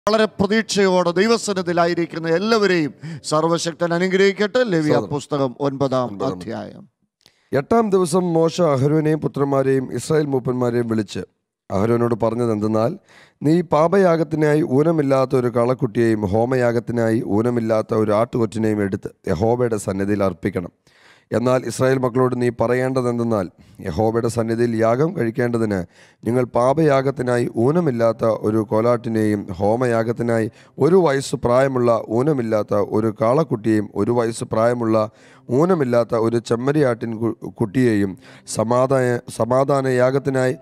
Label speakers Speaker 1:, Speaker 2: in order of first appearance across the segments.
Speaker 1: വളരെ പ്രതീക്ഷയോടെ ദൈവസനത്തിലായിരിക്കുന്ന എല്ലാവരെയും സർവശക്തൻ അനുഗ്രഹിക്കട്ടെ ലവ്യ പുസ്തകം ഒൻപതാം അധ്യായം
Speaker 2: എട്ടാം ദിവസം മോശ അഹരോനെയും പുത്രന്മാരെയും ഇസ്രായേൽ മൂപ്പന്മാരെയും വിളിച്ച് അഹരോനോട് പറഞ്ഞത് എന്തെന്നാൽ നീ പാപയാഗത്തിനായി ഊനമില്ലാത്ത ഒരു കളക്കുട്ടിയെയും ഹോമയാഗത്തിനായി ഊനമില്ലാത്ത ഒരു ആട്ടുകൊറ്റിനെയും എടുത്ത് യഹോബയുടെ സന്നിധിയിൽ അർപ്പിക്കണം എന്നാൽ ഇസ്രായേൽ മക്കളോട് നീ പറയേണ്ടതെന്തെന്നാൽ യഹോബയുടെ സന്നിധിയിൽ യാഗം കഴിക്കേണ്ടതിന് നിങ്ങൾ പാപയാഗത്തിനായി ഊനമില്ലാത്ത ഒരു കോലാട്ടിനെയും ഹോമയാഗത്തിനായി ഒരു വയസ്സ് പ്രായമുള്ള ഊനമില്ലാത്ത ഒരു കാളക്കുട്ടിയെയും ഒരു വയസ്സ് പ്രായമുള്ള ഊനമില്ലാത്ത ഒരു ചെമ്മരിയാട്ടിൻ കു- കുട്ടിയെയും സമാധാന സമാധാന യാഗത്തിനായി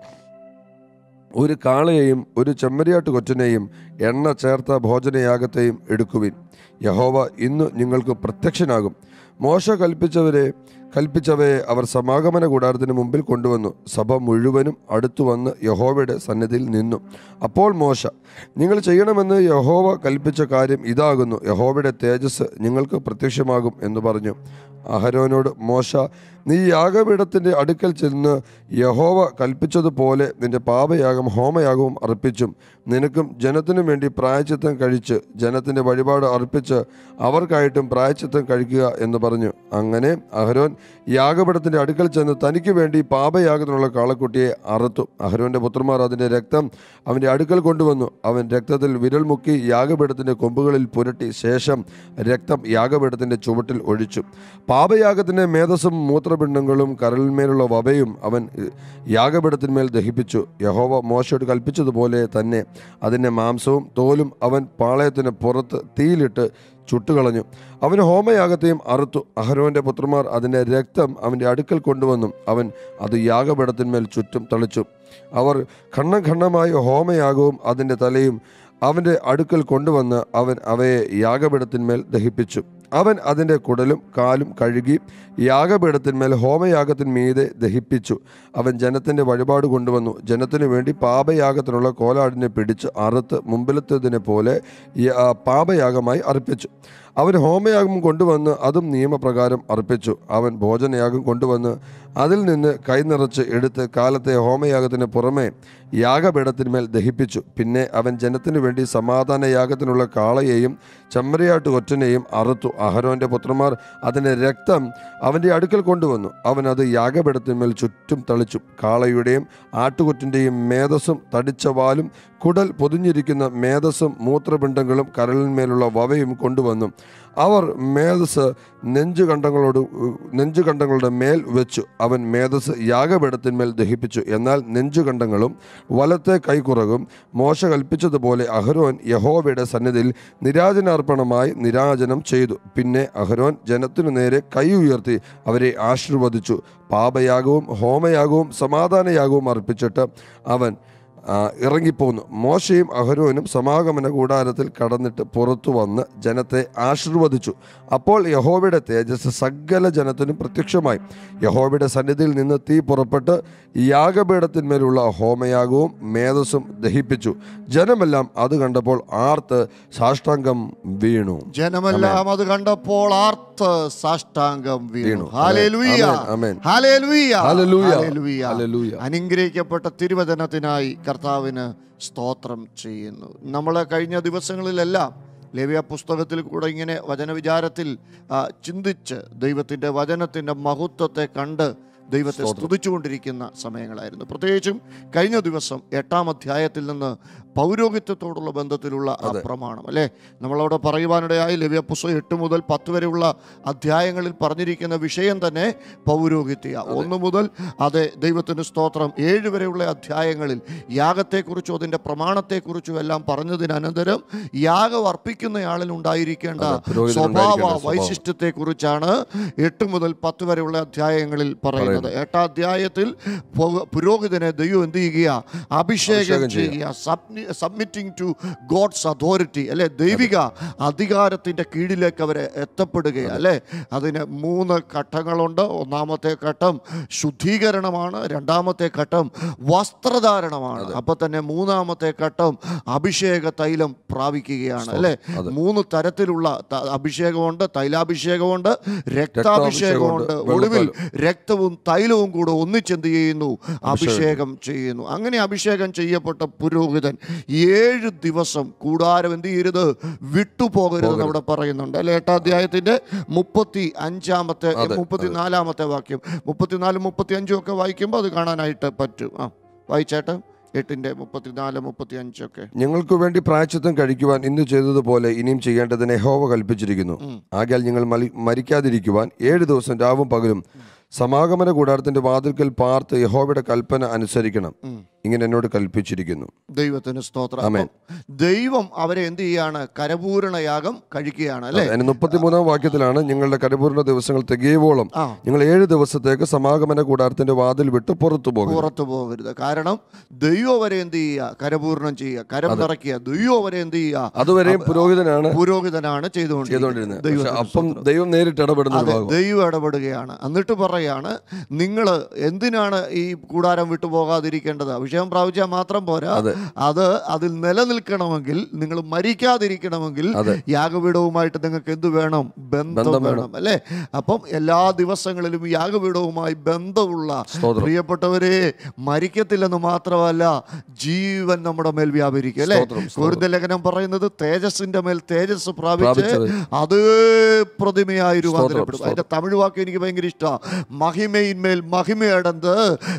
Speaker 2: ഒരു കാളയെയും ഒരു ചെമ്മരിയാട്ട് കൊറ്റനെയും എണ്ണ ചേർത്ത ഭോജനയാഗത്തെയും എടുക്കുവിൻ യഹോവ ഇന്ന് നിങ്ങൾക്ക് പ്രത്യക്ഷനാകും മോശ കൽപ്പിച്ചവരെ കൽപ്പിച്ചവയെ അവർ സമാഗമന കൂടാരത്തിന് മുമ്പിൽ കൊണ്ടുവന്നു സഭ മുഴുവനും അടുത്തു വന്ന് യഹോവയുടെ സന്നിധിയിൽ നിന്നു അപ്പോൾ മോശ നിങ്ങൾ ചെയ്യണമെന്ന് യഹോവ കൽപ്പിച്ച കാര്യം ഇതാകുന്നു യഹോവയുടെ തേജസ് നിങ്ങൾക്ക് പ്രത്യക്ഷമാകും എന്ന് പറഞ്ഞു അഹരോനോട് മോശ നീ യാഗപീഠത്തിൻ്റെ അടുക്കൽ ചെന്ന് യഹോവ കൽപ്പിച്ചതുപോലെ നിന്റെ പാപയാഗം ഹോമയാഗവും അർപ്പിച്ചും നിനക്കും ജനത്തിനും വേണ്ടി പ്രായച്ചിത്തം കഴിച്ച് ജനത്തിൻ്റെ വഴിപാട് അർപ്പിച്ച് അവർക്കായിട്ടും പ്രായച്ചിത്തം കഴിക്കുക എന്ന് പറഞ്ഞു അങ്ങനെ അഹരോൻ യാഗപീഠത്തിൻ്റെ അടുക്കൽ ചെന്ന് തനിക്ക് വേണ്ടി പാപയാഗത്തിനുള്ള കാളക്കുട്ടിയെ അറുത്തു അഹരോന്റെ പുത്രന്മാർ അതിൻ്റെ രക്തം അവൻ്റെ അടുക്കൽ കൊണ്ടുവന്നു അവൻ രക്തത്തിൽ വിരൽ മുക്കി യാഗപീഠത്തിൻ്റെ കൊമ്പുകളിൽ പുരട്ടി ശേഷം രക്തം യാഗപീഠത്തിൻ്റെ ചുവട്ടിൽ ഒഴിച്ചു പാപയാഗത്തിൻ്റെ മേധസ്സും മൂത്രപിണ്ഡങ്ങളും കരലിന്മേലുള്ള വവയും അവൻ ഏഹ്, യാഗപീഠത്തിന്മേൽ ദഹിപ്പിച്ചു യഹോവ മോശയോട് കൽപ്പിച്ചതുപോലെ തന്നെ അതിൻ്റെ മാംസവും തോലും അവൻ പാളയത്തിന് പുറത്ത് തീയിലിട്ട് ചുട്ടുകളഞ്ഞു അവൻ ഹോമയാഗത്തെയും അറുത്തു അഹരോന്റെ പുത്രന്മാർ അതിൻ്റെ രക്തം അവൻ്റെ അടുക്കൽ കൊണ്ടുവന്നു അവൻ അത് യാഗപീഠത്തിന്മേൽ ചുറ്റും തളിച്ചു അവർ ഖണ്ണം ഖണ്ഡമായി ഹോമയാഗവും അതിൻ്റെ തലയും അവൻ്റെ അടുക്കൽ കൊണ്ടുവന്ന് അവൻ അവയെ യാഗപീഠത്തിന്മേൽ ദഹിപ്പിച്ചു അവൻ അതിൻ്റെ കുടലും കാലും കഴുകി യാഗപീഠത്തിന്മേൽ ഹോമയാഗത്തിന്മീതെ ദഹിപ്പിച്ചു അവൻ ജനത്തിൻ്റെ വഴിപാട് കൊണ്ടുവന്നു ജനത്തിനു വേണ്ടി പാപയാഗത്തിനുള്ള കോലാടിനെ പിടിച്ച് അറുത്ത് മുമ്പിലത്തേതിനെ പോലെ യ- പാപയാഗമായി അർപ്പിച്ചു അവൻ ഹോമയാഗം കൊണ്ടുവന്ന് അതും നിയമപ്രകാരം അർപ്പിച്ചു അവൻ ഭോജനയാഗം കൊണ്ടുവന്ന് അതിൽ നിന്ന് കൈനിറച്ച് എടുത്ത് കാലത്തെ ഹോമയാഗത്തിന് പുറമെ യാഗപീഠത്തിന്മേൽ ദഹിപ്പിച്ചു പിന്നെ അവൻ ജനത്തിനു വേണ്ടി സമാധാന യാഗത്തിനുള്ള കാളയെയും ചെമ്മരിയാട്ട് കൊറ്റനെയും അറുത്തു അഹരോന്റെ പുത്രന്മാർ അതിൻ്റെ രക്തം അവൻ്റെ അടുക്കൽ കൊണ്ടുവന്നു അവൻ അത് യാഗപീഠത്തിന്മേൽ ചുറ്റും തളിച്ചു കാളയുടെയും ആട്ടുകൊറ്റിൻ്റെയും മേധസ്സും തടിച്ച വാലും കുടൽ പൊതിഞ്ഞിരിക്കുന്ന മേധസ്സും മൂത്രപിണ്ഡങ്ങളും കരളിന്മേലുള്ള വവയും കൊണ്ടുവന്നു അവർ മേധസ് നെഞ്ചുകണ്ടങ്ങളോട് നെഞ്ചുകണ്ടങ്ങളുടെ മേൽ വെച്ചു അവൻ മേധസ് യാഗപീഠത്തിന്മേൽ ദഹിപ്പിച്ചു എന്നാൽ നെഞ്ചുകണ്ടങ്ങളും വലത്തെ കൈക്കുറകും മോശ കൽപ്പിച്ചതുപോലെ അഹരോൻ യഹോവയുടെ സന്നിധിയിൽ നിരാജനാർപ്പണമായി നിരാജനം ചെയ്തു പിന്നെ അഹരോൻ ജനത്തിനു നേരെ കൈ ഉയർത്തി അവരെ ആശീർവദിച്ചു പാപയാഗവും ഹോമയാഗവും സമാധാനയാഗവും അർപ്പിച്ചിട്ട് അവൻ ആ, ഇറങ്ങിപ്പോന്നു മോശയും അഹരോനും സമാഗമന കൂടാരത്തിൽ കടന്നിട്ട് പുറത്തു വന്ന് ജനത്തെ ആശീർവദിച്ചു അപ്പോൾ യഹോവയുടെ തേജസ് സകല ജനത്തിനും പ്രത്യക്ഷമായി യഹോവയുടെ സന്നിധിയിൽ നിന്ന് തീ പുറപ്പെട്ട് യാഗപീഠത്തിന്മേലുള്ള ഹോമയാഗവും മേധസ്സും ദഹിപ്പിച്ചു ജനമെല്ലാം അത് കണ്ടപ്പോൾ ആർത്ത് സാഷ്ടാംഗം വീണു
Speaker 1: ജനമെല്ലാം അത് കണ്ടപ്പോൾ ആർത്ത് സാഷ്ടാംഗം വീണു
Speaker 2: വീണു.
Speaker 1: Hallelujah
Speaker 2: amen, amen.
Speaker 1: Hallelujah
Speaker 2: hallelujah.
Speaker 1: Hallelujah.
Speaker 2: Hallelujah.
Speaker 1: അനുഗ്രഹിക്കപ്പെട്ട തിരുവചനത്തിനായി കർത്താവിന് സ്തോത്രം ചെയ്യുന്നു നമ്മൾ കഴിഞ്ഞ ദിവസങ്ങളിലെല്ലാം ലേവ്യ പുസ്തകത്തിൽ കൂടെ ഇങ്ങനെ വചനവിചാരത്തിൽ ആ, ചിന്തിച്ച് ദൈവത്തിൻ്റെ വചനത്തിൻ്റെ മഹത്വത്തെ കണ്ട് ദൈവത്തെ സ്തുതിച്ചുകൊണ്ടിരിക്കുന്ന സമയങ്ങളായിരുന്നു പ്രത്യേകിച്ചും കഴിഞ്ഞ ദിവസം എട്ടാം അധ്യായത്തിൽ നിന്ന് പൗരോഹിത്യത്തോടുള്ള ബന്ധത്തിലുള്ള ആ പ്രമാണം അല്ലേ നമ്മളവിടെ പറയുവാനിടയായി ലവ്യ പുസ്തകം എട്ട് മുതൽ പത്ത് വരെയുള്ള അധ്യായങ്ങളിൽ പറഞ്ഞിരിക്കുന്ന വിഷയം തന്നെ പൗരോഹിത്യ ഒന്ന് മുതൽ അതെ ദൈവത്തിന് സ്തോത്രം ഏഴ് വരെയുള്ള അധ്യായങ്ങളിൽ യാഗത്തെക്കുറിച്ചും അതിൻ്റെ പ്രമാണത്തെക്കുറിച്ചും എല്ലാം പറഞ്ഞതിനനന്തരം യാഗം അർപ്പിക്കുന്നയാളിൽ ഉണ്ടായിരിക്കേണ്ട
Speaker 2: അതെ, പുരോഹിതന്
Speaker 1: സ്വഭാവ
Speaker 2: ഉണ്ടായിരിക്കേണ്ട സ്വഭാവം.
Speaker 1: വൈശിഷ്ട്യത്തെക്കുറിച്ചാണ് എട്ട് മുതൽ പത്ത് വരെയുള്ള അധ്യായങ്ങളിൽ പറയുന്നത് എട്ടാം അധ്യായത്തിൽ പു- പുരോഹിതനെ ദൈവം എന്ത് ചെയ്യുക അഭിഷേകം
Speaker 2: അഭിഷേകം
Speaker 1: ചെയ്യുക സബ്മിറ്റിംഗ് ടു ഗോഡ്സ് അതോറിറ്റി അല്ലെ ദൈവിക അധികാരത്തിന്റെ കീഴിലേക്ക് അവരെ എത്തപ്പെടുകയാണ് അല്ലെ അതിന് മൂന്ന് ഘട്ടങ്ങളുണ്ട് ഒന്നാമത്തെ ഘട്ടം ശുദ്ധീകരണമാണ് രണ്ടാമത്തെ ഘട്ടം വസ്ത്രധാരണമാണ് അപ്പൊ തന്നെ മൂന്നാമത്തെ ഘട്ടം അഭിഷേക തൈലം പ്രാപിക്കുകയാണ് അല്ലെ മൂന്ന് തരത്തിലുള്ള ത- അഭിഷേകമുണ്ട് തൈലാഭിഷേകമുണ്ട് രക്താഭിഷേകമുണ്ട്
Speaker 2: രക്താഭിഷേകമുണ്ട്,
Speaker 1: ഒടുവിൽ രക്തവും തൈലവും കൂടെ ഒന്നിച്ചെന്ത് ചെയ്യുന്നു അഭിഷേകം ചെയ്യുന്നു അങ്ങനെ അഭിഷേകം ചെയ്യപ്പെട്ട പുരോഹിതൻ ഏഴ് ദിവസം കൂടാരം എന്ത് ചെയ്യരുത് വിട്ടുപോകരുതെന്ന് അവിടെ പറയുന്നുണ്ട് അല്ലെ എട്ടാം അധ്യായത്തിന്റെ മുപ്പത്തി അഞ്ചാമത്തെ മുപ്പത്തി നാലാമത്തെ വാക്യം മുപ്പത്തിനാലും മുപ്പത്തി അഞ്ചും ഒക്കെ വായിക്കുമ്പോൾ അത് കാണാനായിട്ട് പറ്റും ആ വായിച്ചേട്ടെ എട്ടിന്റെ മുപ്പത്തിനാല് മുപ്പത്തി അഞ്ചൊക്കെ
Speaker 2: ഞങ്ങൾക്ക് വേണ്ടി പ്രായച്ചിത്തം കഴിക്കുവാൻ ഇന്ന് ചെയ്തതുപോലെ ഇനിയും ചെയ്യേണ്ടതിന് യഹോവ കൽപ്പിച്ചിരിക്കുന്നു ആകയാൽ ഞങ്ങൾ മലി- മരിക്കാതിരിക്കുവാൻ ഏഴ് ദിവസം രാവും പകലും സമാഗമന കൂടാരത്തിന്റെ വാതിൽക്കൽ പാർത്ത് യഹോവയുടെ കൽപ്പന അനുസരിക്കണം ഇങ്ങനെ എന്നോട് കൽപ്പിച്ചിരിക്കുന്നു
Speaker 1: ദൈവത്തിന് സ്തോത്രം അപ്പം ദൈവം അവരെ എന്ത് ചെയ്യാണ് കരപൂരണയാഗം കഴിക്കുകയാണ് അല്ലെ
Speaker 2: അതിന് മുപ്പത്തിമൂന്നാം വാക്യത്തിലാണ് ഞങ്ങളുടെ കരപൂർണ്ണ ദിവസങ്ങൾ തികയുവോളം
Speaker 1: ആ.
Speaker 2: ഞങ്ങൾ ഏഴ് ദിവസത്തേക്ക് സമാഗമന കൂടാരത്തിന്റെ വാതിൽ വിട്ട് പുറത്തു പോകും
Speaker 1: പുറത്തു പോകരുത് കാരണം ദൈവം അവരെ എന്ത് ചെയ്യുക കരപൂർണം ചെയ്യുക കരം നിറയ്ക്കുക ദൈവം അവരെ എന്ത് ചെയ്യുക
Speaker 2: അതുവരെയും പുരോഹിതനാണ്
Speaker 1: പുരോഹിതനാണ് ചെയ്തുകൊണ്ടിരിക്കുന്നത്
Speaker 2: ചെയ്തുകൊണ്ടിരുന്നത് പക്ഷെ അപ്പം ദൈവം നേരിട്ട് ഇടപെടുന്ന ഒരു
Speaker 1: അതെ
Speaker 2: ഭാഗം
Speaker 1: ദൈവം ഇടപെടുകയാണ് എന്നിട്ട് പറയാണ് നിങ്ങൾ എന്തിനാണ് ഈ കൂടാരം വിട്ടുപോകാതിരിക്കേണ്ടത് അഭിഷേകം പ്രാപിച്ചാൽ മാത്രം പോരാ
Speaker 2: അതെ.
Speaker 1: അത് അതിൽ നിലനിൽക്കണമെങ്കിൽ നിങ്ങൾ മരിക്കാതിരിക്കണമെങ്കിൽ
Speaker 2: അതെ.
Speaker 1: യാഗപീഠവുമായിട്ട് നിങ്ങൾക്ക് എന്ത് വേണം ബന്ധം
Speaker 2: ബന്ധം
Speaker 1: വേണം അല്ലേ അപ്പം എല്ലാ ദിവസങ്ങളിലും യാഗപീഠവുമായി ബന്ധമുള്ള
Speaker 2: സ്തോത്രം.
Speaker 1: പ്രിയപ്പെട്ടവരെ മരിക്കത്തില്ലെന്ന് മാത്രമല്ല ജീവൻ നമ്മുടെ മേൽ വ്യാപരിക്കും അല്ലേ
Speaker 2: സ്തോത്രം, സ്തോത്രം.
Speaker 1: കുരുന്ന ലേഖനം പറയുന്നത് തേജസ്സിന്റെ മേൽ തേജസ് പ്രാപിച്ച്
Speaker 2: പ്രാപിച്ചത്.
Speaker 1: അതേ പ്രതിമയായി രൂപാന്തരപ്പെടും
Speaker 2: സ്തോത്രം.
Speaker 1: അതിന്റെ തമിഴ് വാക്ക് എനിക്ക് ഭയങ്കര ഇഷ്ടമാണ് മഹിമയിന്മേൽ മഹിമയടന്ന്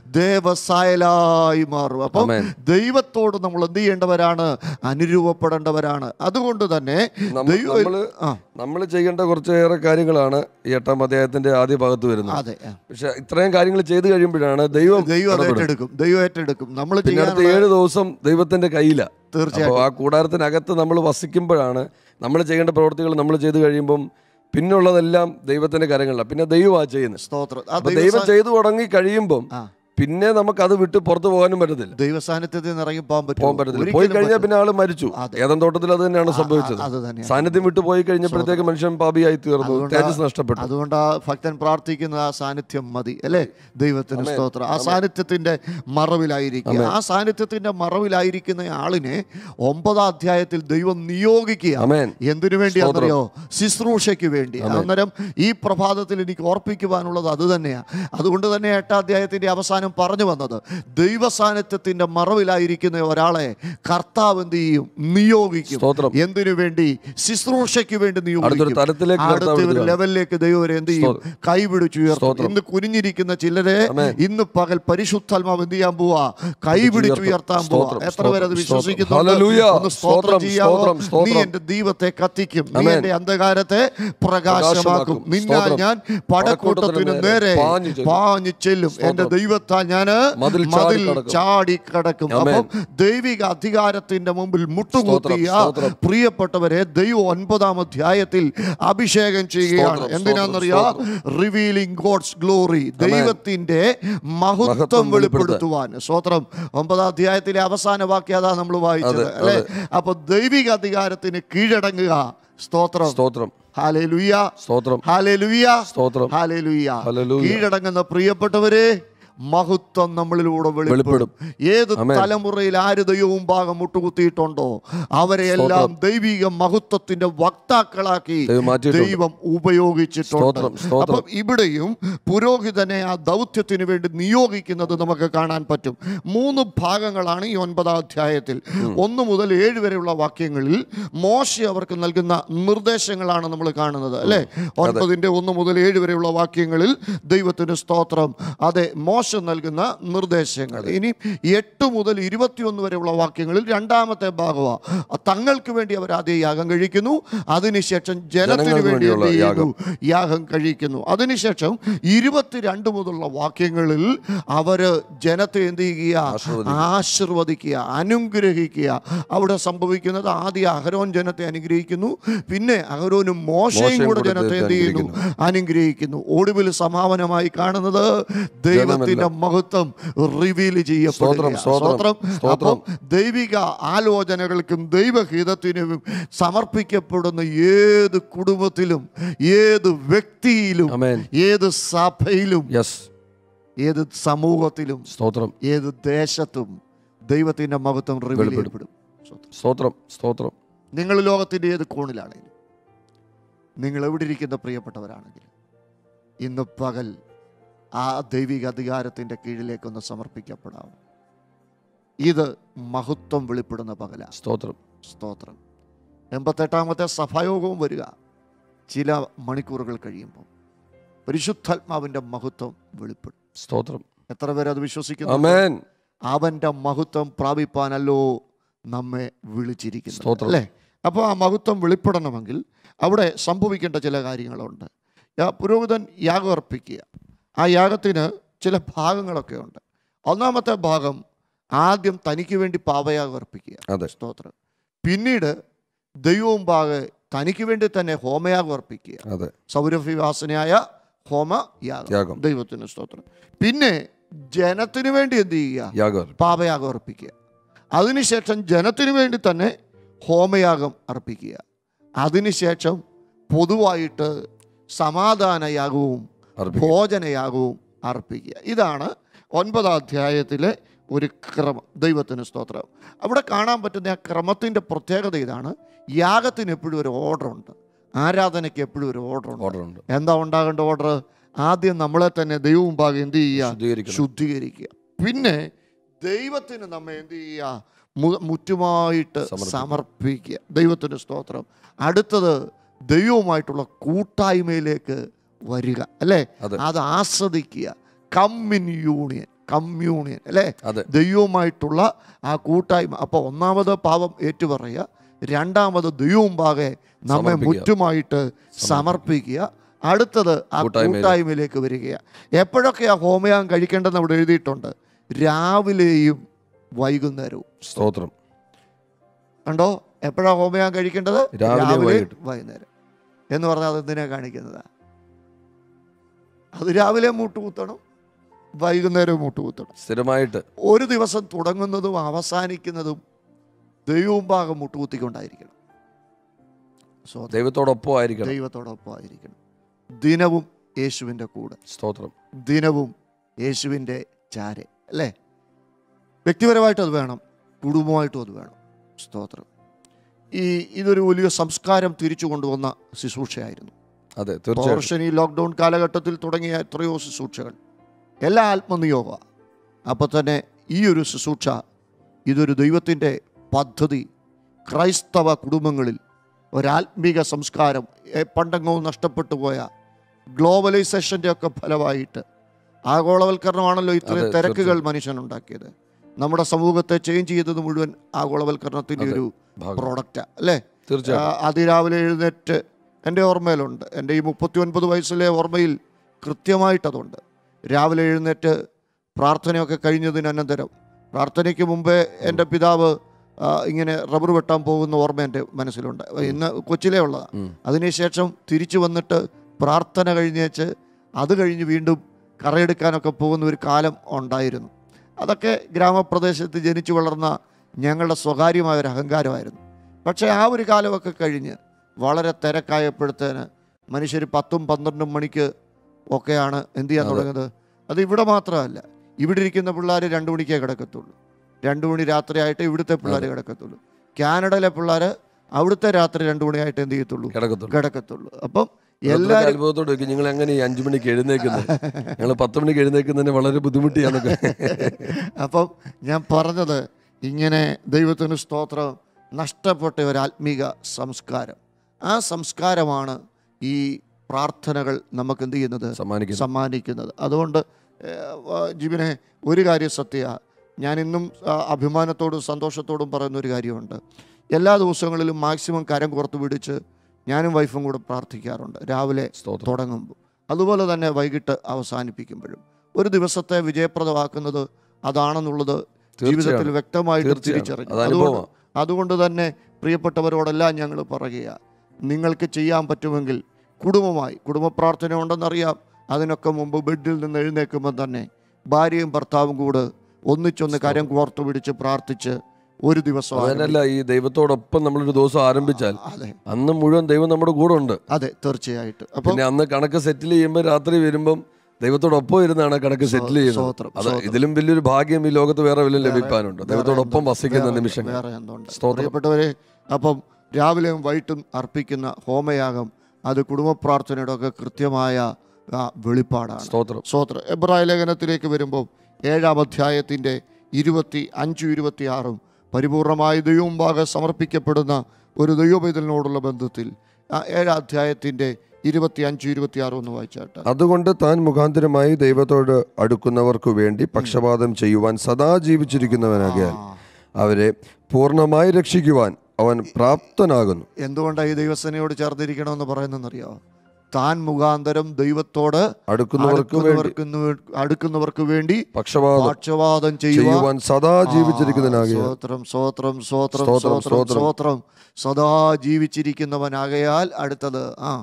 Speaker 1: ദേവസായലായി മാറും അപ്പം
Speaker 2: ആമേൻ.
Speaker 1: ദൈവത്തോട് നമ്മൾ എന്ത് ചെയ്യേണ്ടവരാണ് അനുരൂപപ്പെടേണ്ടവരാണ് അതുകൊണ്ട് തന്നെ
Speaker 2: നമ്മ-
Speaker 1: ദൈവം
Speaker 2: നമ്മള്
Speaker 1: ആ
Speaker 2: നമ്മൾ ചെയ്യേണ്ട കുറച്ചേറെ കാര്യങ്ങളാണ് ഈ എട്ടാം അധ്യായത്തിന്റെ ആദ്യ ഭാഗത്ത് വരുന്നത്
Speaker 1: അതെ ആ.
Speaker 2: പക്ഷെ ഇത്രയും കാര്യങ്ങൾ ചെയ്തു കഴിയുമ്പോഴാണ് ദൈവം
Speaker 1: ദൈവം അത്
Speaker 2: ഇടപെടുന്നത്.
Speaker 1: ഏറ്റെടുക്കും ദൈവം ഏറ്റെടുക്കും നമ്മൾ
Speaker 2: പിന്നെ അടുത്ത
Speaker 1: ചെയ്യാനുള്ള
Speaker 2: ഏഴ് ദിവസം ദൈവത്തിന്റെ കയ്യില
Speaker 1: തീർച്ചയായിട്ടും
Speaker 2: അപ്പോൾ ആ കൂടാരത്തിനകത്ത് നമ്മൾ വസിക്കുമ്പോഴാണ് നമ്മൾ ചെയ്യേണ്ട പ്രവൃത്തികൾ നമ്മൾ ചെയ്തു കഴിയുമ്പം പിന്നുള്ളതെല്ലാം ദൈവത്തിന്റെ കരങ്ങളിലാണ് പിന്നെ ദൈവമാ ചെയ്യുന്നത്
Speaker 1: സ്തോത്രം ആ
Speaker 2: അപ്പൊ
Speaker 1: ദൈവ
Speaker 2: ദൈവം ചെയ്തു തുടങ്ങി കഴിയുമ്പം
Speaker 1: ആ.
Speaker 2: പിന്നെ നമുക്ക് അത് വിട്ട് പുറത്തു പോകാനും പറ്റത്തില്ല
Speaker 1: ദൈവസാന്നിധ്യത്തിൽ നിന്ന് ഇറങ്ങി പോകാൻ പറ്റും
Speaker 2: പോകാൻ പറ്റത്തില്ല പോയി കഴിഞ്ഞാൽ പിന്നെ ആള് മരിച്ചു
Speaker 1: അതെ.
Speaker 2: ഏതൻ തോട്ടത്തിൽ അത് തന്നെയാണ് സംഭവിച്ചത്
Speaker 1: അത് തന്നെയാണ്
Speaker 2: സാന്നിധ്യം വിട്ടു പോയി കഴിഞ്ഞപ്പോഴത്തേക്ക് മനുഷ്യൻ പാപിയായി തീർന്നു
Speaker 1: അതുകൊണ്ടാ-
Speaker 2: തേജസ് നഷ്ടപ്പെട്ടു
Speaker 1: അതുകൊണ്ട് ആ ഭക്തൻ പ്രാർത്ഥിക്കുന്ന ആ സാന്നിധ്യം മതി അല്ലേ ദൈവത്തിന് സ്തോത്രം ആ സാന്നിധ്യത്തിന്റെ മറവിലായിരിക്കുക ആ സാന്നിധ്യത്തിന്റെ മറവിലായിരിക്കുന്ന ആളിനെ ഒമ്പതാം അധ്യായത്തിൽ ദൈവം നിയോഗിക്കുക
Speaker 2: അമേൻ
Speaker 1: എന്തിനു വേണ്ടിയാണെന്നറിയോ ശുശ്രൂഷയ്ക്ക് വേണ്ടി അന്നേരം ഈ പ്രഭാതത്തിൽ എനിക്ക് ഓർപ്പിക്കുവാനുള്ളത് അത് തന്നെയാണ് അതുകൊണ്ട് തന്നെ എട്ടാം അധ്യായത്തിന്റെ അവസാനം പറഞ്ഞു വന്നത് ദൈവസാന്നിധ്യത്തിന്റെ മറവിലായിരിക്കുന്ന ഒരാളെ കർത്താവ് എന്ത് ചെയ്യും നിയോഗിക്കും
Speaker 2: സ്തോത്രം
Speaker 1: എന്തിനു വേണ്ടി ശുശ്രൂഷയ്ക്ക് വേണ്ടി
Speaker 2: അടുത്തൊരു
Speaker 1: നിയോഗിക്കും
Speaker 2: തലത്തിലേക്ക്
Speaker 1: അടുത്ത
Speaker 2: കർത്താവ്
Speaker 1: ഒരു
Speaker 2: എടുക്കുകയാണ്.
Speaker 1: ലെവലിലേക്ക് ദൈവം അവരെ എന്ത് ചെയ്യും കൈപിടിച്ചുയർത്തും
Speaker 2: സ്തോത്രം.
Speaker 1: ഇന്ന് കുനിഞ്ഞിരിക്കുന്ന ചിലരെ
Speaker 2: ആമേൻ.
Speaker 1: ഇന്ന് പകൽ പരിശുദ്ധാത്മാവ് എന്ത് ചെയ്യാൻ പോവാ കൈപിടിച്ചുയർത്താൻ പോവാ
Speaker 2: സ്തോത്രം,
Speaker 1: എത്ര പേര് അത്
Speaker 2: സ്തോത്രം,
Speaker 1: വിശ്വസിക്കുന്നുണ്ട്
Speaker 2: ഹല്ലേലൂയ.
Speaker 1: ഒന്ന് സ്തോത്രം
Speaker 2: സ്തോത്രം,
Speaker 1: ചെയ്യാമോ
Speaker 2: സ്തോത്രം,
Speaker 1: നീ
Speaker 2: സ്തോത്രം.
Speaker 1: എന്റെ ദീപത്തെ കത്തിക്കും നീ
Speaker 2: ആമേൻ.
Speaker 1: എന്റെ അന്ധകാരത്തെ പ്രകാശമാക്കും
Speaker 2: പ്രകാശമാക്കും.
Speaker 1: നിന്നാൽ
Speaker 2: സ്തോത്രം.
Speaker 1: ഞാൻ പടക്കൂട്ടത്തിന്
Speaker 2: പടക്കൂട്ടത്തിന്
Speaker 1: നേരെ
Speaker 2: നേരെ പാഞ്ഞു ചെല്ലും.
Speaker 1: പാഞ്ഞു ചെല്ലും എന്റെ ദൈവത്താൽ ഞാൻ
Speaker 2: മതിൽ
Speaker 1: മതിൽ
Speaker 2: ചാടിക്കടക്കും.
Speaker 1: ചാടി കടക്കും
Speaker 2: ആമേൻ.
Speaker 1: അപ്പം ദൈവിക അധികാരത്തിന്റെ മുമ്പിൽ മുട്ടുകുത്തിയ
Speaker 2: സ്തോത്രം.
Speaker 1: പ്രിയപ്പെട്ടവരെ ദൈവം ഒൻപതാം അധ്യായത്തിൽ അഭിഷേകം ചെയ്യുകയാണ്
Speaker 2: സ്തോത്രം,
Speaker 1: എന്തിനാണെന്നറിയാ റിവീലിംഗ് ഗോഡ്സ് ഗ്ലോറി ദൈവത്തിന്റെ മഹത്വം
Speaker 2: മഹത്വം
Speaker 1: വെളിപ്പെടുത്തുവാൻ സ്തോത്രം ഒമ്പതാം അധ്യായത്തിലെ അവസാന വാക്യം അതാ നമ്മൾ വായിച്ചത്
Speaker 2: അതെ,
Speaker 1: അല്ലെ അപ്പൊ ദൈവിക അധികാരത്തിന് കീഴടങ്ങുക സ്തോത്രം
Speaker 2: സ്തോത്രം
Speaker 1: ഹാലേലുയ്യ
Speaker 2: സ്തോത്രം
Speaker 1: ഹാലേലുയ്യ
Speaker 2: സ്തോത്രം
Speaker 1: ഹാലേലുയ്യ
Speaker 2: ഹല്ലേലൂയ.
Speaker 1: കീഴടങ്ങുന്ന പ്രിയപ്പെട്ടവരെ മഹത്വം നമ്മളിലൂടെ വെളിപ്പെടും
Speaker 2: വെളിപ്പെടും.
Speaker 1: ഏത്
Speaker 2: ആമേൻ.
Speaker 1: തലമുറയിൽ ആര് ദൈവവും ഭാഗം മുട്ടുകുത്തിയിട്ടുണ്ടോ അവരെയെല്ലാം ദൈവിക മഹത്വത്തിന്റെ വക്താക്കളാക്കി
Speaker 2: ദൈവം മാറ്റിയിട്ടുണ്ട്.
Speaker 1: ദൈവം ഉപയോഗിച്ചിട്ടുണ്ട്
Speaker 2: സ്തോത്രം, സ്തോത്രം.
Speaker 1: അപ്പം ഇവിടെയും പുരോഹിതനെ ആ ദൗത്യത്തിന് വേണ്ടി നിയോഗിക്കുന്നത് നമുക്ക് കാണാൻ പറ്റും മൂന്ന് ഭാഗങ്ങളാണ് ഈ ഒൻപതാം അധ്യായത്തിൽ ഒന്ന് മുതൽ ഏഴ് വരെയുള്ള വാക്യങ്ങളിൽ മോശ അവർക്ക് നൽകുന്ന നിർദ്ദേശങ്ങളാണ് നമ്മൾ കാണുന്നത് അല്ലെ ഒൻപതിന്റെ ഒന്ന് മുതൽ ഏഴ് വരെയുള്ള വാക്യങ്ങളിൽ ദൈവത്തിന് സ്തോത്രം അതെ മോശ നൽകുന്ന നിർദ്ദേശങ്ങൾ ഇനി എട്ട് മുതൽ ഇരുപത്തിയൊന്ന് വരെയുള്ള വാക്യങ്ങളിൽ രണ്ടാമത്തെ ഭാഗമാണ് തങ്ങൾക്ക് വേണ്ടി അവർ ആദ്യം യാഗം കഴിക്കുന്നു അതിനുശേഷം ജനത്തിന്
Speaker 2: ജനങ്ങൾക്ക്
Speaker 1: വേണ്ടി എന്ത്
Speaker 2: വേണ്ടിയുള്ള
Speaker 1: ചെയ്യുന്നു യാഗം കഴിക്കുന്നു അതിനുശേഷം ഇരുപത്തിരണ്ട് മുതലുള്ള വാക്യങ്ങളിൽ അവര് ജനത്തെ എന്ത് ചെയ്യുക ആശീർവദിക്കുക അനുഗ്രഹിക്കുക അവിടെ സംഭവിക്കുന്നത് ആദ്യം അഹരോൻ ജനത്തെ അനുഗ്രഹിക്കുന്നു പിന്നെ അഹരോനും മോശയും
Speaker 2: മോശയും
Speaker 1: കൂടെ
Speaker 2: കൂടെ
Speaker 1: ജനത്തെ എന്ത്
Speaker 2: ദൈവത്തെ
Speaker 1: ചെയ്യുന്നു അനുഗ്രഹിക്കുന്നു ഒടുവിൽ സമാപനമായി കാണുന്നത് ദൈവത്തിന്റെ മഹത്വം റിവീൽ ചെയ്യപ്പെടുക
Speaker 2: സ്തോത്രം, സ്തോത്രം, സ്തോത്രം.
Speaker 1: അപ്പം ദൈവിക ആലോചനകൾക്കും ദൈവഹിതത്തിനും സമർപ്പിക്കപ്പെടുന്ന ഏത് കുടുംബത്തിലും ഏത് വ്യക്തിയിലും
Speaker 2: അമേൻ
Speaker 1: ഏത് സഭയിലും
Speaker 2: യെസ്
Speaker 1: ഏത് സമൂഹത്തിലും
Speaker 2: സ്തോത്രം
Speaker 1: ഏത് ദേശത്തും ദൈവത്തിന്റെ മഹത്വം റിവീൽ
Speaker 2: വെളിപ്പെടും.
Speaker 1: ചെയ്യപ്പെടും
Speaker 2: സ്തോത്രം സ്തോത്രം
Speaker 1: നിങ്ങൾ ലോകത്തിന്റെ ഏത് കോണിലാണെങ്കിലും നിങ്ങൾ എവിടെ ഇരിക്കുന്ന പ്രിയപ്പെട്ടവരാണെങ്കിലും ഇന്ന് പകൽ ആ ദൈവിക അധികാരത്തിൻ്റെ കീഴിലേക്കൊന്ന് സമർപ്പിക്കപ്പെടാം ഇത് മഹത്വം വെളിപ്പെടുന്ന പകല
Speaker 2: സ്തോത്രം
Speaker 1: സ്തോത്രം എൺപത്തെട്ടാമത്തെ സഭായോഗവും വരിക ചില മണിക്കൂറുകൾ കഴിയുമ്പോൾ പരിശുദ്ധാത്മാവിൻ്റെ മഹത്വം വെളിപ്പെടും
Speaker 2: സ്തോത്രം
Speaker 1: എത്ര പേര് അത് വിശ്വസിക്കുന്നു
Speaker 2: അമേൻ
Speaker 1: അവൻ്റെ മഹത്വം പ്രാപിപ്പാനല്ലോ നമ്മെ വിളിച്ചിരിക്കുന്നു
Speaker 2: സ്തോത്രം.
Speaker 1: അല്ലേ അപ്പോൾ ആ മഹത്വം വെളിപ്പെടണമെങ്കിൽ അവിടെ സംഭവിക്കേണ്ട ചില കാര്യങ്ങളുണ്ട് യാ- പുരോഹിതൻ യാഗം അർപ്പിക്കുക ആ യാഗത്തിന് ചില ഭാഗങ്ങളൊക്കെ ഉണ്ട് ഒന്നാമത്തെ ഭാഗം ആദ്യം തനിക്ക് വേണ്ടി പാപയാഗം അർപ്പിക്കുക
Speaker 2: അതെ
Speaker 1: സ്തോത്രം പിന്നീട് ദൈവവും പാകെ തനിക്ക് വേണ്ടി തന്നെ ഹോമയാഗം അർപ്പിക്കുക
Speaker 2: അതെ
Speaker 1: സൗരഭ്യവാസനയായ ഹോമയാഗം
Speaker 2: യാഗം
Speaker 1: ദൈവത്തിന് സ്തോത്രം പിന്നെ ജനത്തിന് വേണ്ടി എന്ത് ചെയ്യുക
Speaker 2: യാഗം
Speaker 1: പാപയാഗം അർപ്പിക്കുക അതിനുശേഷം ജനത്തിന് വേണ്ടി തന്നെ ഹോമയാഗം അർപ്പിക്കുക അതിനുശേഷം പൊതുവായിട്ട് സമാധാനയാഗവും
Speaker 2: അർപ്പിക്കും
Speaker 1: ഭോജനയാഗവും അർപ്പിക്കുക ഇതാണ് ഒൻപതാം അധ്യായത്തിലെ ഒരു ക്രമം ദൈവത്തിന് സ്തോത്രം അവിടെ കാണാൻ പറ്റുന്ന ആ ക്രമത്തിൻ്റെ പ്രത്യേകത ഇതാണ് യാഗത്തിന് എപ്പോഴും ഒരു ഓർഡർ ഉണ്ട് ആരാധനയ്ക്ക് എപ്പോഴും ഒരു ഓർഡർ ഉണ്ട്
Speaker 2: ഓർഡർ ഉണ്ട്
Speaker 1: എന്താ ഉണ്ടാകേണ്ട ഓർഡർ ആദ്യം നമ്മളെ തന്നെ ദൈവവും ഭാഗം എന്ത് ചെയ്യുക
Speaker 2: ശുദ്ധീകരിക്കണം
Speaker 1: ശുദ്ധീകരിക്കുക പിന്നെ ദൈവത്തിന് നമ്മെ എന്ത് ചെയ്യുക മു- മുറ്റുമായിട്ട്
Speaker 2: സമർപ്പിക്കുക.
Speaker 1: സമർപ്പിക്കുക ദൈവത്തിന് സ്തോത്രം അടുത്തത് ദൈവവുമായിട്ടുള്ള കൂട്ടായ്മയിലേക്ക് വരിക അല്ലേ
Speaker 2: അതെ.
Speaker 1: അത് ആസ്വദിക്കുക കമ്മിൻ യൂണിയൻ കമ്മ്യൂണിയൻ അല്ലേ
Speaker 2: അതെ
Speaker 1: ദൈവവുമായിട്ടുള്ള ആ കൂട്ടായ്മ അപ്പോൾ ഒന്നാമത് പാപം ഏറ്റുപറയുക രണ്ടാമത് ദൈവവും പാകെ നമ്മെ
Speaker 2: സമർപ്പിക്കുക.
Speaker 1: മുറ്റുമായിട്ട് സമർപ്പിക്കുക അടുത്തത് ആ
Speaker 2: കൂട്ടായ്മയിൽ.
Speaker 1: കൂട്ടായ്മയിലേക്ക് വരിക എപ്പോഴൊക്കെ ആ ഹോമയാഗം കഴിക്കേണ്ടതെന്ന് അവിടെ എഴുതിയിട്ടുണ്ട് രാവിലെയും വൈകുന്നേരവും
Speaker 2: സ്തോത്രം
Speaker 1: കണ്ടോ എപ്പോഴാണ് ഹോമയാഗം കഴിക്കേണ്ടത്
Speaker 2: രാവിലെയും വൈകിട്ടും.
Speaker 1: വൈകുന്നേരം എന്ന് പറഞ്ഞാൽ അത് എന്തിനാ കാണിക്കുന്നതാ അത് രാവിലെ മുട്ടുകുത്തണം വൈകുന്നേരം മുട്ടുകുത്തണം
Speaker 2: സ്ഥിരമായിട്ട്
Speaker 1: ഒരു ദിവസം തുടങ്ങുന്നതും അവസാനിക്കുന്നതും ദൈവവും ഭാഗം മുട്ടുകുത്തിക്കൊണ്ടായിരിക്കണം സോ
Speaker 2: ദൈവത്തോടൊപ്പം ആയിരിക്കണം
Speaker 1: ദൈവത്തോടൊപ്പം ആയിരിക്കണം ദിനവും യേശുവിൻ്റെ കൂടെ
Speaker 2: സ്തോത്രം
Speaker 1: ദിനവും യേശുവിൻ്റെ ചാരെ അല്ലേ വ്യക്തിപരമായിട്ടും അത് വേണം കുടുംബമായിട്ടും അത് വേണം സ്തോത്രം ഈ ഇതൊരു വലിയ സംസ്കാരം തിരിച്ചു കൊണ്ടുവന്ന ശുശ്രൂഷയായിരുന്നു
Speaker 2: അതെ തീർച്ചയായിട്ടും
Speaker 1: പോർഷൻ ഈ ലോക്ക്ഡൗൺ കാലഘട്ടത്തിൽ തുടങ്ങിയ എത്രയോ ശുശ്രൂഷകൾ എല്ലാ ആത്മനിയോഗ അപ്പോൾ തന്നെ ഈ ഒരു ശുശ്രൂഷ ഇതൊരു ദൈവത്തിൻ്റെ പദ്ധതി ക്രൈസ്തവ കുടുംബങ്ങളിൽ ഒരാത്മീക സംസ്കാരം എ, പണ്ടെങ്ങോ നഷ്ടപ്പെട്ടു പോയ ഗ്ലോബലൈസേഷൻ്റെ ഒക്കെ ഫലമായിട്ട് ആഗോളവൽക്കരണമാണല്ലോ ഇത്രയും
Speaker 2: അതെ,
Speaker 1: തിരക്കുകൾ മനുഷ്യനുണ്ടാക്കിയത് നമ്മുടെ സമൂഹത്തെ ചേഞ്ച് ചെയ്തത് മുഴുവൻ ആഗോളവൽക്കരണത്തിൻ്റെ
Speaker 2: അതെ.
Speaker 1: ഒരു
Speaker 2: ഭാഗം
Speaker 1: പ്രോഡക്റ്റാണ് അല്ലേ
Speaker 2: തീർച്ചയായിട്ടും
Speaker 1: ആ, അതിരാവിലെ എഴുന്നേറ്റ് എൻ്റെ ഓർമ്മയിലുണ്ട് എൻ്റെ ഈ മുപ്പത്തി ഒൻപത് വയസ്സിലെ ഓർമ്മയിൽ കൃത്യമായിട്ടതുണ്ട് രാവിലെ എഴുന്നേറ്റ് പ്രാർത്ഥനയൊക്കെ കഴിഞ്ഞതിന് അനന്തരം പ്രാർത്ഥനയ്ക്ക് മുമ്പേ എൻ്റെ പിതാവ് ആ, ഇങ്ങനെ റബ്ബർ വെട്ടാൻ പോകുന്ന ഓർമ്മ എൻ്റെ മനസ്സിലുണ്ട് ഇന്ന് കൊച്ചിലേ ഉള്ളതാണ്
Speaker 2: ഉം.
Speaker 1: അതിനുശേഷം തിരിച്ചു വന്നിട്ട് പ്രാർത്ഥന കഴിഞ്ഞേച്ച് അത് കഴിഞ്ഞ് വീണ്ടും കറയെടുക്കാനൊക്കെ പോകുന്ന ഒരു കാലം ഉണ്ടായിരുന്നു അതൊക്കെ ഗ്രാമപ്രദേശത്ത് ജനിച്ചു വളർന്ന ഞങ്ങളുടെ സ്വകാര്യമായ ഒരു അഹങ്കാരമായിരുന്നു പക്ഷേ ആ ഒരു കാലമൊക്കെ കഴിഞ്ഞ് വളരെ തിരക്കായപ്പോഴത്തേന് മനുഷ്യർ പത്തും പന്ത്രണ്ടും മണിക്ക് ഒക്കെയാണ് എന്ത് ചെയ്യാൻ
Speaker 2: അതെ.
Speaker 1: തുടങ്ങുന്നത് അത് ഇവിടെ മാത്രമല്ല ഇവിടെ ഇരിക്കുന്ന പിള്ളേർ രണ്ട് മണിക്കേ കിടക്കത്തുള്ളൂ രണ്ട് മണി രാത്രിയായിട്ട് ഇവിടുത്തെ പിള്ളേർ കിടക്കത്തുള്ളൂ കാനഡയിലെ പിള്ളേർ അവിടുത്തെ രാത്രി രണ്ട് മണിയായിട്ട് എന്ത് ചെയ്യത്തുള്ളൂ
Speaker 2: കിടക്കത്തുള്ളൂ
Speaker 1: കിടക്കത്തുള്ളൂ അപ്പം
Speaker 2: ഓരോരുത്തർക്ക്
Speaker 1: എല്ലാവരും
Speaker 2: അത്ഭുതത്തോട് ചോദിക്കും നിങ്ങൾ എങ്ങനെ ഈ അഞ്ചു മണിക്ക് എഴുന്നേക്കുന്നത് ഞങ്ങൾ പത്ത് മണിക്ക് എഴുന്നേക്കുന്നതിന് വളരെ ബുദ്ധിമുട്ടിയാന്നൊക്കെ
Speaker 1: അപ്പം ഞാൻ പറഞ്ഞത് ഇങ്ങനെ ദൈവത്തിന് സ്തോത്രം നഷ്ടപ്പെട്ട ഒരു ആത്മീക സംസ്കാരം ആ സംസ്കാരമാണ് ഈ പ്രാർത്ഥനകൾ നമുക്ക് എന്ത് ചെയ്യുന്നത്
Speaker 2: സമ്മാനിക്കുന്നു
Speaker 1: സമ്മാനിക്കുന്നത് അതുകൊണ്ട് ഏഹ്, വ- ജീവനെ ഒരു കാര്യം സത്യ ഞാൻ ഇന്നും ആ, അഭിമാനത്തോടും സന്തോഷത്തോടും പറയുന്ന ഒരു കാര്യമുണ്ട് എല്ലാ ദിവസങ്ങളിലും മാക്സിമം കരം പുറത്ത് പിടിച്ച് ഞാനും വൈഫും കൂടെ പ്രാർത്ഥിക്കാറുണ്ട് രാവിലെ
Speaker 2: സ്തോത്രം
Speaker 1: തുടങ്ങുമ്പോൾ അതുപോലെ തന്നെ വൈകിട്ട് അവസാനിപ്പിക്കുമ്പോഴും ഒരു ദിവസത്തെ വിജയപ്രദമാക്കുന്നത് അതാണെന്നുള്ളത് ജീവിതത്തിൽ
Speaker 2: തീർച്ചയാണ്
Speaker 1: വ്യക്തമായിട്ട്
Speaker 2: തീർച്ചയാണ്.
Speaker 1: തിരിച്ചറിഞ്ഞു
Speaker 2: അത്
Speaker 1: അതുകൊണ്ട്
Speaker 2: അനുഭവമാണ്
Speaker 1: അതുകൊണ്ട് തന്നെ പ്രിയപ്പെട്ടവരോടെല്ലാം ഞങ്ങൾ പറയുക നിങ്ങൾക്ക് ചെയ്യാൻ പറ്റുമെങ്കിൽ കുടുംബമായി കുടുംബ പ്രാർത്ഥന ഉണ്ടെന്നറിയാം അതിനൊക്കെ മുമ്പ് ബെഡിൽ നിന്ന് എഴുന്നേൽക്കുമ്പോൾ തന്നെ ഭാര്യയും ഭർത്താവും കൂടെ ഒന്നിച്ചൊന്ന് കരം കോർത്തു പിടിച്ച് പ്രാർത്ഥിച്ച് ഒരു ദിവസം
Speaker 2: അതല്ല ഈ ദൈവത്തോടൊപ്പം നമ്മളൊരു ദിവസം ആരംഭിച്ചാൽ
Speaker 1: അതെ
Speaker 2: അന്ന് മുഴുവൻ ദൈവം നമ്മുടെ കൂടെ ഉണ്ട്
Speaker 1: അതെ തീർച്ചയായിട്ടും അപ്പം
Speaker 2: പിന്നെ അന്ന് കണക്ക് സെറ്റിൽ ചെയ്യുമ്പോൾ രാത്രി വരുമ്പം ദൈവത്തോടൊപ്പം ഇരുന്നാണ് കണക്ക് സെറ്റിൽ ചെയ്യുന്നത്
Speaker 1: സ്തോത്രം,
Speaker 2: അത്
Speaker 1: സ്തോത്രം.
Speaker 2: ഇതിലും വലിയൊരു ഭാഗ്യം ഈ ലോകത്ത് വേറെ വല്ലതും ലഭിക്കാനുണ്ട് ദൈവത്തോടൊപ്പം വസിക്കുന്ന
Speaker 1: വേറെ-
Speaker 2: നിമിഷങ്ങൾ
Speaker 1: വേറെ എന്തുണ്ട്
Speaker 2: സ്തോത്രം.
Speaker 1: പ്രിയപ്പെട്ടവരെ അപ്പം രാവിലെയും വൈകിട്ടും അർപ്പിക്കുന്ന ഹോമയാഗം അത് കുടുംബ പ്രാർത്ഥനയുടെ ഒക്കെ കൃത്യമായ ആ, വെളിപ്പാടാണ്
Speaker 2: സ്തോത്രം
Speaker 1: സ്തോത്രം എബ്രായ ലേഖനത്തിലേക്ക് വരുമ്പോൾ ഏഴാം അധ്യായത്തിൻ്റെ ഇരുപത്തി അഞ്ചും ഇരുപത്തി ആറും പരിപൂർണമായ ദൈവമുമ്പാകെ സമർപ്പിക്കപ്പെടുന്ന ഒരു ദൈവപൈതലിനോടുള്ള ബന്ധത്തിൽ ആ ഏഴാം അധ്യായത്തിൻ്റെ ഇരുപത്തി അഞ്ചും ഇരുപത്തി ആറും ഒന്ന് വായിച്ചാട്ട്
Speaker 2: അതുകൊണ്ട് താൻ മുഖാന്തരമായി ദൈവത്തോട് അടുക്കുന്നവർക്കു വേണ്ടി പക്ഷപാതം ചെയ്യുവാൻ സദാ ജീവിച്ചിരിക്കുന്നവനാകിയാൽ അവരെ പൂർണ്ണമായി രക്ഷിക്കുവാൻ അവൻ പ്രാപ്തനാകുന്നു
Speaker 1: എന്തുകൊണ്ടാണ് ഈ ദൈവസേനയോട് ചേർന്നിരിക്കണമെന്ന് പറയുന്നതെന്നറിയോ താൻ മുഖാന്തരം ദൈവത്തോട്
Speaker 2: അടുക്കുന്നവർക്ക് വേണ്ടി
Speaker 1: അടുക്കുന്നവർക്ക് അടുക്കുന്നവർക്ക് വേണ്ടി
Speaker 2: പക്ഷപാതം
Speaker 1: പക്ഷപാതം ചെയ്യുവാൻ
Speaker 2: ചെയ്യുവാൻ സദാ ജീവിച്ചിരിക്കുന്നതിനാകിയാൽ
Speaker 1: സ്വോത്രം സ്വോത്രം സ്വോത്രം
Speaker 2: സ്തോത്രം,
Speaker 1: സ്വോത്രം
Speaker 2: സ്തോത്രം.
Speaker 1: സ്വോത്രം സദാ ജീവിച്ചിരിക്കുന്നവനാകയാൽ അടുത്തത് ആ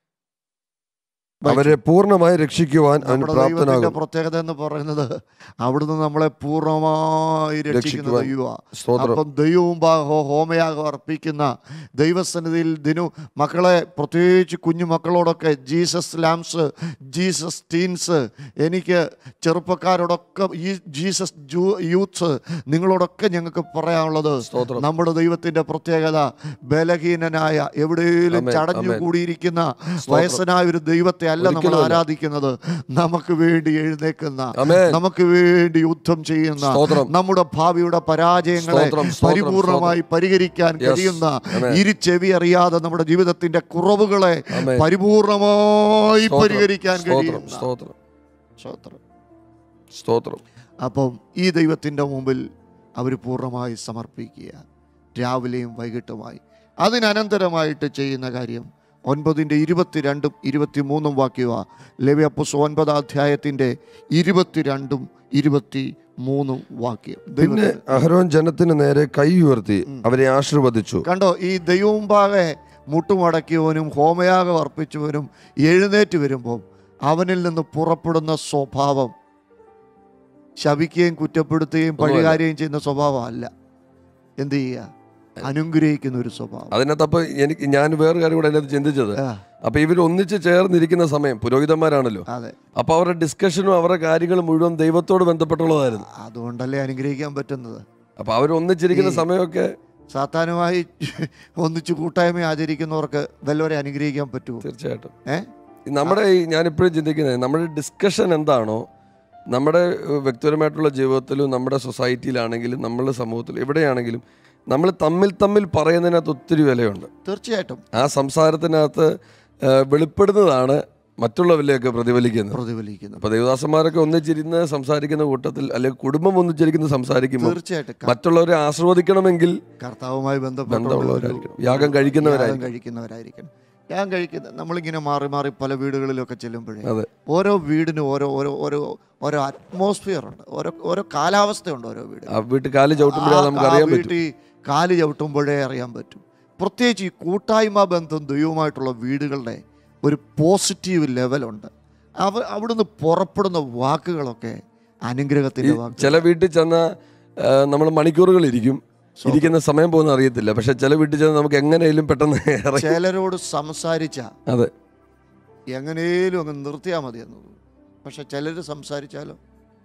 Speaker 2: അവരെ പൂർണ്ണമായി രക്ഷിക്കുവാൻ അവൻ
Speaker 1: നമ്മുടെ ദൈവത്തിന്റെ
Speaker 2: പ്രാപ്തനാകും
Speaker 1: പ്രത്യേകത എന്ന് പറയുന്നത് അവിടുന്ന് നമ്മളെ പൂർണ്ണമായി രക്ഷിക്കുന്ന
Speaker 2: രക്ഷിക്കുവാൻ.
Speaker 1: ദൈവ
Speaker 2: സ്തോത്രം
Speaker 1: അപ്പം ദൈവവും ഹോ ഹോമയാഗം അർപ്പിക്കുന്ന ദൈവസന്നിധിയിൽ ദിനു മക്കളെ പ്രത്യേകിച്ച് കുഞ്ഞു മക്കളോടൊക്കെ ജീസസ് ലാംസ് ജീസസ് ടീൻസ് എനിക്ക് ചെറുപ്പക്കാരോടൊക്കെ ഈ ജീസസ് ജൂ യൂത്ത്സ് നിങ്ങളോടൊക്കെ ഞങ്ങൾക്ക് പറയാനുള്ളത്
Speaker 2: സ്തോത്രം
Speaker 1: നമ്മുടെ ദൈവത്തിന്റെ പ്രത്യേകത ബലഹീനനായ എവിടെയെങ്കിലും
Speaker 2: ആമേൻ,
Speaker 1: ചടഞ്ഞു
Speaker 2: ആമേൻ.
Speaker 1: കൂടിയിരിക്കുന്ന വയസ്സനായ ഒരു ദൈവത്തെ അല്ല നമ്മൾ
Speaker 2: ഒരിക്കലുമല്ല.
Speaker 1: ആരാധിക്കുന്നത് നമുക്ക് വേണ്ടി എഴുന്നേക്കുന്ന
Speaker 2: ആമേൻ
Speaker 1: നമുക്ക് വേണ്ടി യുദ്ധം ചെയ്യുന്ന
Speaker 2: സ്തോത്രം
Speaker 1: നമ്മുടെ ഭാവിയുടെ പരാജയങ്ങളെ
Speaker 2: സ്തോത്രം, സ്തോത്രം,
Speaker 1: പരിപൂർണമായി പരിഹരിക്കാൻ
Speaker 2: Yes.
Speaker 1: കഴിയുന്ന
Speaker 2: ആമേൻ.
Speaker 1: ഇരുചെവി അറിയാതെ നമ്മുടെ ജീവിതത്തിന്റെ കുറവുകളെ
Speaker 2: ആമേൻ.
Speaker 1: പരിപൂർണമായി
Speaker 2: സ്തോത്രം,
Speaker 1: പരിഹരിക്കാൻ
Speaker 2: സ്തോത്രം
Speaker 1: കഴിയുന്ന
Speaker 2: സ്തോത്രം
Speaker 1: സ്തോത്രം.
Speaker 2: സ്തോത്രം
Speaker 1: അപ്പം ഈ ദൈവത്തിൻ്റെ മുമ്പിൽ അവർ പൂർണ്ണമായി സമർപ്പിക്കുക രാവിലെയും വൈകിട്ടുമായി അതിനനന്തരമായിട്ട് ചെയ്യുന്ന കാര്യം ഒൻപതിൻ്റെ ഇരുപത്തിരണ്ടും ഇരുപത്തിമൂന്നും വാക്യവ ലവ്യപ്പുസ് ഒൻപതാം അധ്യായത്തിൻ്റെ ഇരുപത്തിരണ്ടും ഇരുപത്തി മൂന്നും വാക്യം
Speaker 2: പിന്നെ
Speaker 1: ദൈവത്തിന്
Speaker 2: അഹരോൻ ജനത്തിന് നേരെ കൈ ഉയർത്തി അവരെ ആശീർവദിച്ചു
Speaker 1: കണ്ടോ ഈ ദൈവമുമ്പാകെ മുട്ടുമടക്കിയവനും ഹോമയാഗം അർപ്പിച്ചവനും എഴുന്നേറ്റ് വരുമ്പോൾ അവനിൽ നിന്ന് പുറപ്പെടുന്ന സ്വഭാവം ശപിക്കുകയും കുറ്റപ്പെടുത്തുകയും പഴികാരുകയും ചെയ്യുന്ന സ്വഭാവമല്ല എന്ത് ചെയ്യുക അനുഗ്രഹിക്കുന്ന ഒരു സ്വഭാവം
Speaker 2: അതിനകത്ത് അപ്പൊ എനിക്ക് ഞാൻ വേറെ കാര്യം കൂടെ അതിനകത്ത് ചിന്തിച്ചത്
Speaker 1: ആ,
Speaker 2: അപ്പൊ ഇവർ ഒന്നിച്ച് ചേർന്നിരിക്കുന്ന സമയം പുരോഹിതന്മാരാണല്ലോ
Speaker 1: അതെ
Speaker 2: അപ്പൊ അവരുടെ ഡിസ്കഷനും അവരുടെ കാര്യങ്ങളും മുഴുവൻ ദൈവത്തോട് ബന്ധപ്പെട്ടുള്ളതായിരുന്നു
Speaker 1: അതുകൊണ്ടല്ലേ അനുഗ്രഹിക്കാൻ പറ്റുന്നത്
Speaker 2: അപ്പൊ അവർ ഒന്നിച്ചിരിക്കുന്ന സമയമൊക്കെ
Speaker 1: സാത്താനുമായി ഒന്നിച്ച് കൂട്ടായ്മ ആചരിക്കുന്നവർക്ക് വല്ലവരെ അനുഗ്രഹിക്കാൻ പറ്റുമോ
Speaker 2: തീർച്ചയായിട്ടും
Speaker 1: ഏ
Speaker 2: ഈ നമ്മുടെ ഈ ഞാനിപ്പോഴും ചിന്തിക്കുന്നത് നമ്മുടെ ഡിസ്കഷൻ എന്താണോ നമ്മുടെ ഏഹ്, വ്യക്തിപരമായിട്ടുള്ള ജീവിതത്തിലും നമ്മുടെ സൊസൈറ്റിയിലാണെങ്കിലും നമ്മളുടെ സമൂഹത്തിലും എവിടെയാണെങ്കിലും നമ്മൾ തമ്മിൽ തമ്മിൽ പറയുന്നതിനകത്ത് ഒത്തിരി വിലയുണ്ട്
Speaker 1: തീർച്ചയായിട്ടും
Speaker 2: ആ സംസാരത്തിനകത്ത് ഏഹ്, വെളിപ്പെടുന്നതാണ് മറ്റുള്ളവരിലേക്ക് പ്രതിഫലിക്കുന്നത്
Speaker 1: പ്രതിഫലിക്കുന്നു
Speaker 2: അപ്പൊ ദേവദാസന്മാരൊക്കെ ഒന്നിച്ചിരുന്ന് സംസാരിക്കുന്ന കൂട്ടത്തിൽ അല്ലെങ്കിൽ കുടുംബം ഒന്നിച്ചിരിക്കുന്ന സംസാരിക്കുമ്പോൾ
Speaker 1: തീർച്ചയായിട്ടും ക-
Speaker 2: മറ്റുള്ളവരെ ആസ്വദിക്കണമെങ്കിൽ
Speaker 1: കർത്താവുമായി
Speaker 2: ബന്ധമുള്ളവരായിരിക്കണം യാഗം കഴിക്കുന്നവരായിരിക്കണം
Speaker 1: കഴിക്കുന്നവരായിരിക്കണം ഞാൻ കഴിക്കുന്ന നമ്മളിങ്ങനെ മാറി മാറി പല വീടുകളിലൊക്കെ ചെല്ലുമ്പോഴേ
Speaker 2: അതെ
Speaker 1: ഓരോ വീടിനും ഓരോ ഓരോ ഓരോ ഓരോ അറ്റ്മോസ്ഫിയർ ഉണ്ട് ഓരോ ഓരോ കാലാവസ്ഥയുണ്ട് ഓരോ വീട്
Speaker 2: ആ വീട്ടിൽ കാല് ചവിട്ടുമ്പോഴേ
Speaker 1: ആ-
Speaker 2: നമുക്ക്
Speaker 1: ആ
Speaker 2: അറിയാൻ പറ്റും
Speaker 1: വീട്ടിൽ കാല് ചവിട്ടുമ്പോഴേ അറിയാൻ പറ്റും പ്രത്യേകിച്ച് ഈ കൂട്ടായ്മ ബന്ധം ദൈവമായിട്ടുള്ള വീടുകളുടെ ഒരു പോസിറ്റീവ് ലെവലുണ്ട് അവ അവിടുന്ന് പുറപ്പെടുന്ന വാക്കുകളൊക്കെ അനുഗ്രഹത്തിന്റെ വാക്കുകൾ
Speaker 2: ചില വീട്ടിൽ ചെന്ന നമ്മൾ മണിക്കൂറുകൾ ഇരിക്കും ഇരിക്കുന്ന സമയം പോകുന്ന അറിയത്തില്ല പക്ഷെ ചില വീട്ടിൽ ചെന്ന് നമുക്ക് എങ്ങനെയും പെട്ടെന്ന് ഇറങ്ങി
Speaker 1: ചിലരോട് സംസാരിച്ച
Speaker 2: അതെ
Speaker 1: എങ്ങനെയും അങ്ങ് നിർത്തിയാൽ മതി എന്ന് തോന്നും പക്ഷെ ചിലർ സംസാരിച്ചാലോ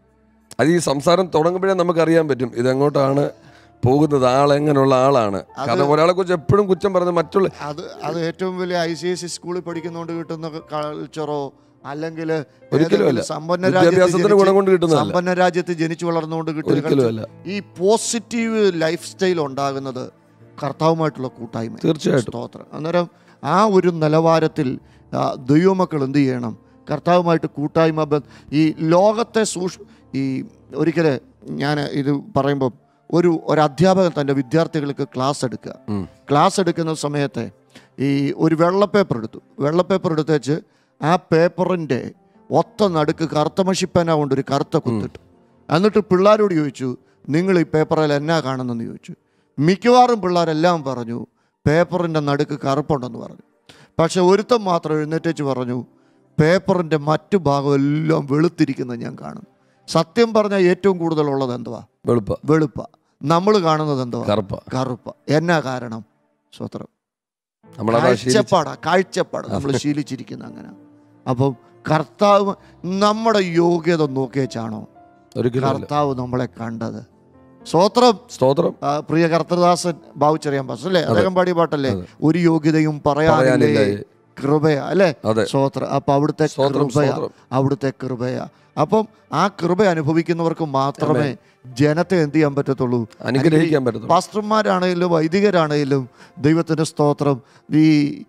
Speaker 2: അത് ഈ സംസാരം തുടങ്ങുമ്പോഴേ നമുക്ക് അറിയാൻ പറ്റും ഇതെങ്ങോട്ടാണ് പോകുന്നത് ആൾ എങ്ങനെയുള്ള ആളാണ് കാരണം ഒരാളെ കുറിച്ച് എപ്പോഴും കുറ്റം പറഞ്ഞ് മറ്റുള്ള
Speaker 1: അത് അത് ഏറ്റവും വലിയ ഐ സി എസ് സി സ്കൂളിൽ പഠിക്കുന്നതുകൊണ്ട് കിട്ടുന്ന കൾച്ചറോ അല്ലെങ്കിൽ
Speaker 2: ഒരിക്കലും അല്ല.
Speaker 1: സമ്പന്ന
Speaker 2: വിദ്യാഭ്യാസത്തിന്
Speaker 1: രാജ്യത്ത്
Speaker 2: ഗുണം കൊണ്ട് കിട്ടുന്നതല്ല
Speaker 1: സമ്പന്ന രാജ്യത്ത് ജനിച്ചു വളർന്നുകൊണ്ട് കിട്ടുന്ന
Speaker 2: ഒരിക്കലും
Speaker 1: culture.
Speaker 2: അല്ല
Speaker 1: ഈ പോസിറ്റീവ് ലൈഫ് സ്റ്റൈൽ ഉണ്ടാകുന്നത് കർത്താവുമായിട്ടുള്ള കൂട്ടായ്മ
Speaker 2: തീർച്ചയായിട്ടും
Speaker 1: സ്തോത്രം അന്നേരം ആ ഒരു നിലവാരത്തിൽ ആ, ദൈവമക്കൾ എന്ത് ചെയ്യണം കർത്താവുമായിട്ട് കൂട്ടായ്മ ബ- ഈ ലോകത്തെ സൂക്ഷ ഈ ഒരിക്കൽ ഞാൻ ഇത് പറയുമ്പോൾ ഒരു ഒരു അധ്യാപകൻ തൻ്റെ വിദ്യാർത്ഥികൾക്ക് ക്ലാസ് എടുക്കുക
Speaker 2: ഉം.
Speaker 1: ക്ലാസ് എടുക്കുന്ന സമയത്തെ ഈ ഒരു വെള്ള പേപ്പർ എടുത്തു വെള്ള പേപ്പർ എടുത്ത് വെച്ച് ആ പേപ്പറിൻ്റെ ഒത്ത നടുക്ക് കറുത്ത മഷിപ്പന കൊണ്ട് ഒരു കറുത്ത കുത്തിട്ടു എന്നിട്ട് പിള്ളേരോട് ചോദിച്ചു നിങ്ങൾ ഈ പേപ്പറിൽ എന്നാ കാണുന്നെന്ന് ചോദിച്ചു മിക്കവാറും പിള്ളേരെല്ലാം പറഞ്ഞു പേപ്പറിൻ്റെ നടുക്ക് കറുപ്പുണ്ടെന്ന് പറഞ്ഞു പക്ഷെ ഒരുത്തൻ മാത്രം എഴുന്നേറ്റ് വെച്ച് പറഞ്ഞു പേപ്പറിൻ്റെ മറ്റു ഭാഗം എല്ലാം വെളുത്തിരിക്കുന്നത് ഞാൻ കാണുന്നു സത്യം പറഞ്ഞാൽ ഏറ്റവും കൂടുതലുള്ളത് എന്തുവാ
Speaker 2: വെളുപ്പ
Speaker 1: വെളുപ്പ നമ്മൾ കാണുന്നത് എന്തുവാ
Speaker 2: കറുപ്പ
Speaker 1: കറുപ്പ എന്നാ കാരണം സ്വത്രം
Speaker 2: നമ്മളതാ ശീലിച്ച്
Speaker 1: കാഴ്ചപ്പാടാ കാഴ്ചപ്പാട് നമ്മൾ ശീലിച്ചിരിക്കുന്ന അങ്ങനെ അപ്പം കർത്താവ് നമ്മുടെ യോഗ്യത നോക്കിയേച്ചാണോ
Speaker 2: ഒരിക്കലും അല്ല.
Speaker 1: കർത്താവ് നമ്മളെ കണ്ടത് സ്വത്രം
Speaker 2: സ്തോത്രം
Speaker 1: ആ, പ്രിയ കർത്തദാസൻ ബാബുച്ചെറിയാൻ പാസ് അല്ലേ അദ്ദേഹം പാടിയ പാട്ടല്ലേ
Speaker 2: അതെ.
Speaker 1: ഒരു യോഗ്യതയും പറയാനില്ലേ
Speaker 2: പറയാനില്ലേ
Speaker 1: കൃപയാ അല്ലേ
Speaker 2: അതെ.
Speaker 1: സ്തോത്രം അപ്പൊ അവിടുത്തെ
Speaker 2: സ്തോത്രം,
Speaker 1: കൃപയാ
Speaker 2: സ്തോത്രം.
Speaker 1: അവിടുത്തെ കൃപയാ അപ്പം ആ കൃപ അനുഭവിക്കുന്നവർക്ക് മാത്രമേ ജനത്തെ എന്ത് ചെയ്യാൻ പറ്റത്തുള്ളൂ
Speaker 2: അനുഗ്രഹിക്കാൻ പറ്റത്തുള്ളൂ
Speaker 1: പാസ്റ്റർമാരാണെങ്കിലും വൈദികരാണെങ്കിലും ദൈവത്തിൻ്റെ സ്തോത്രം ഈ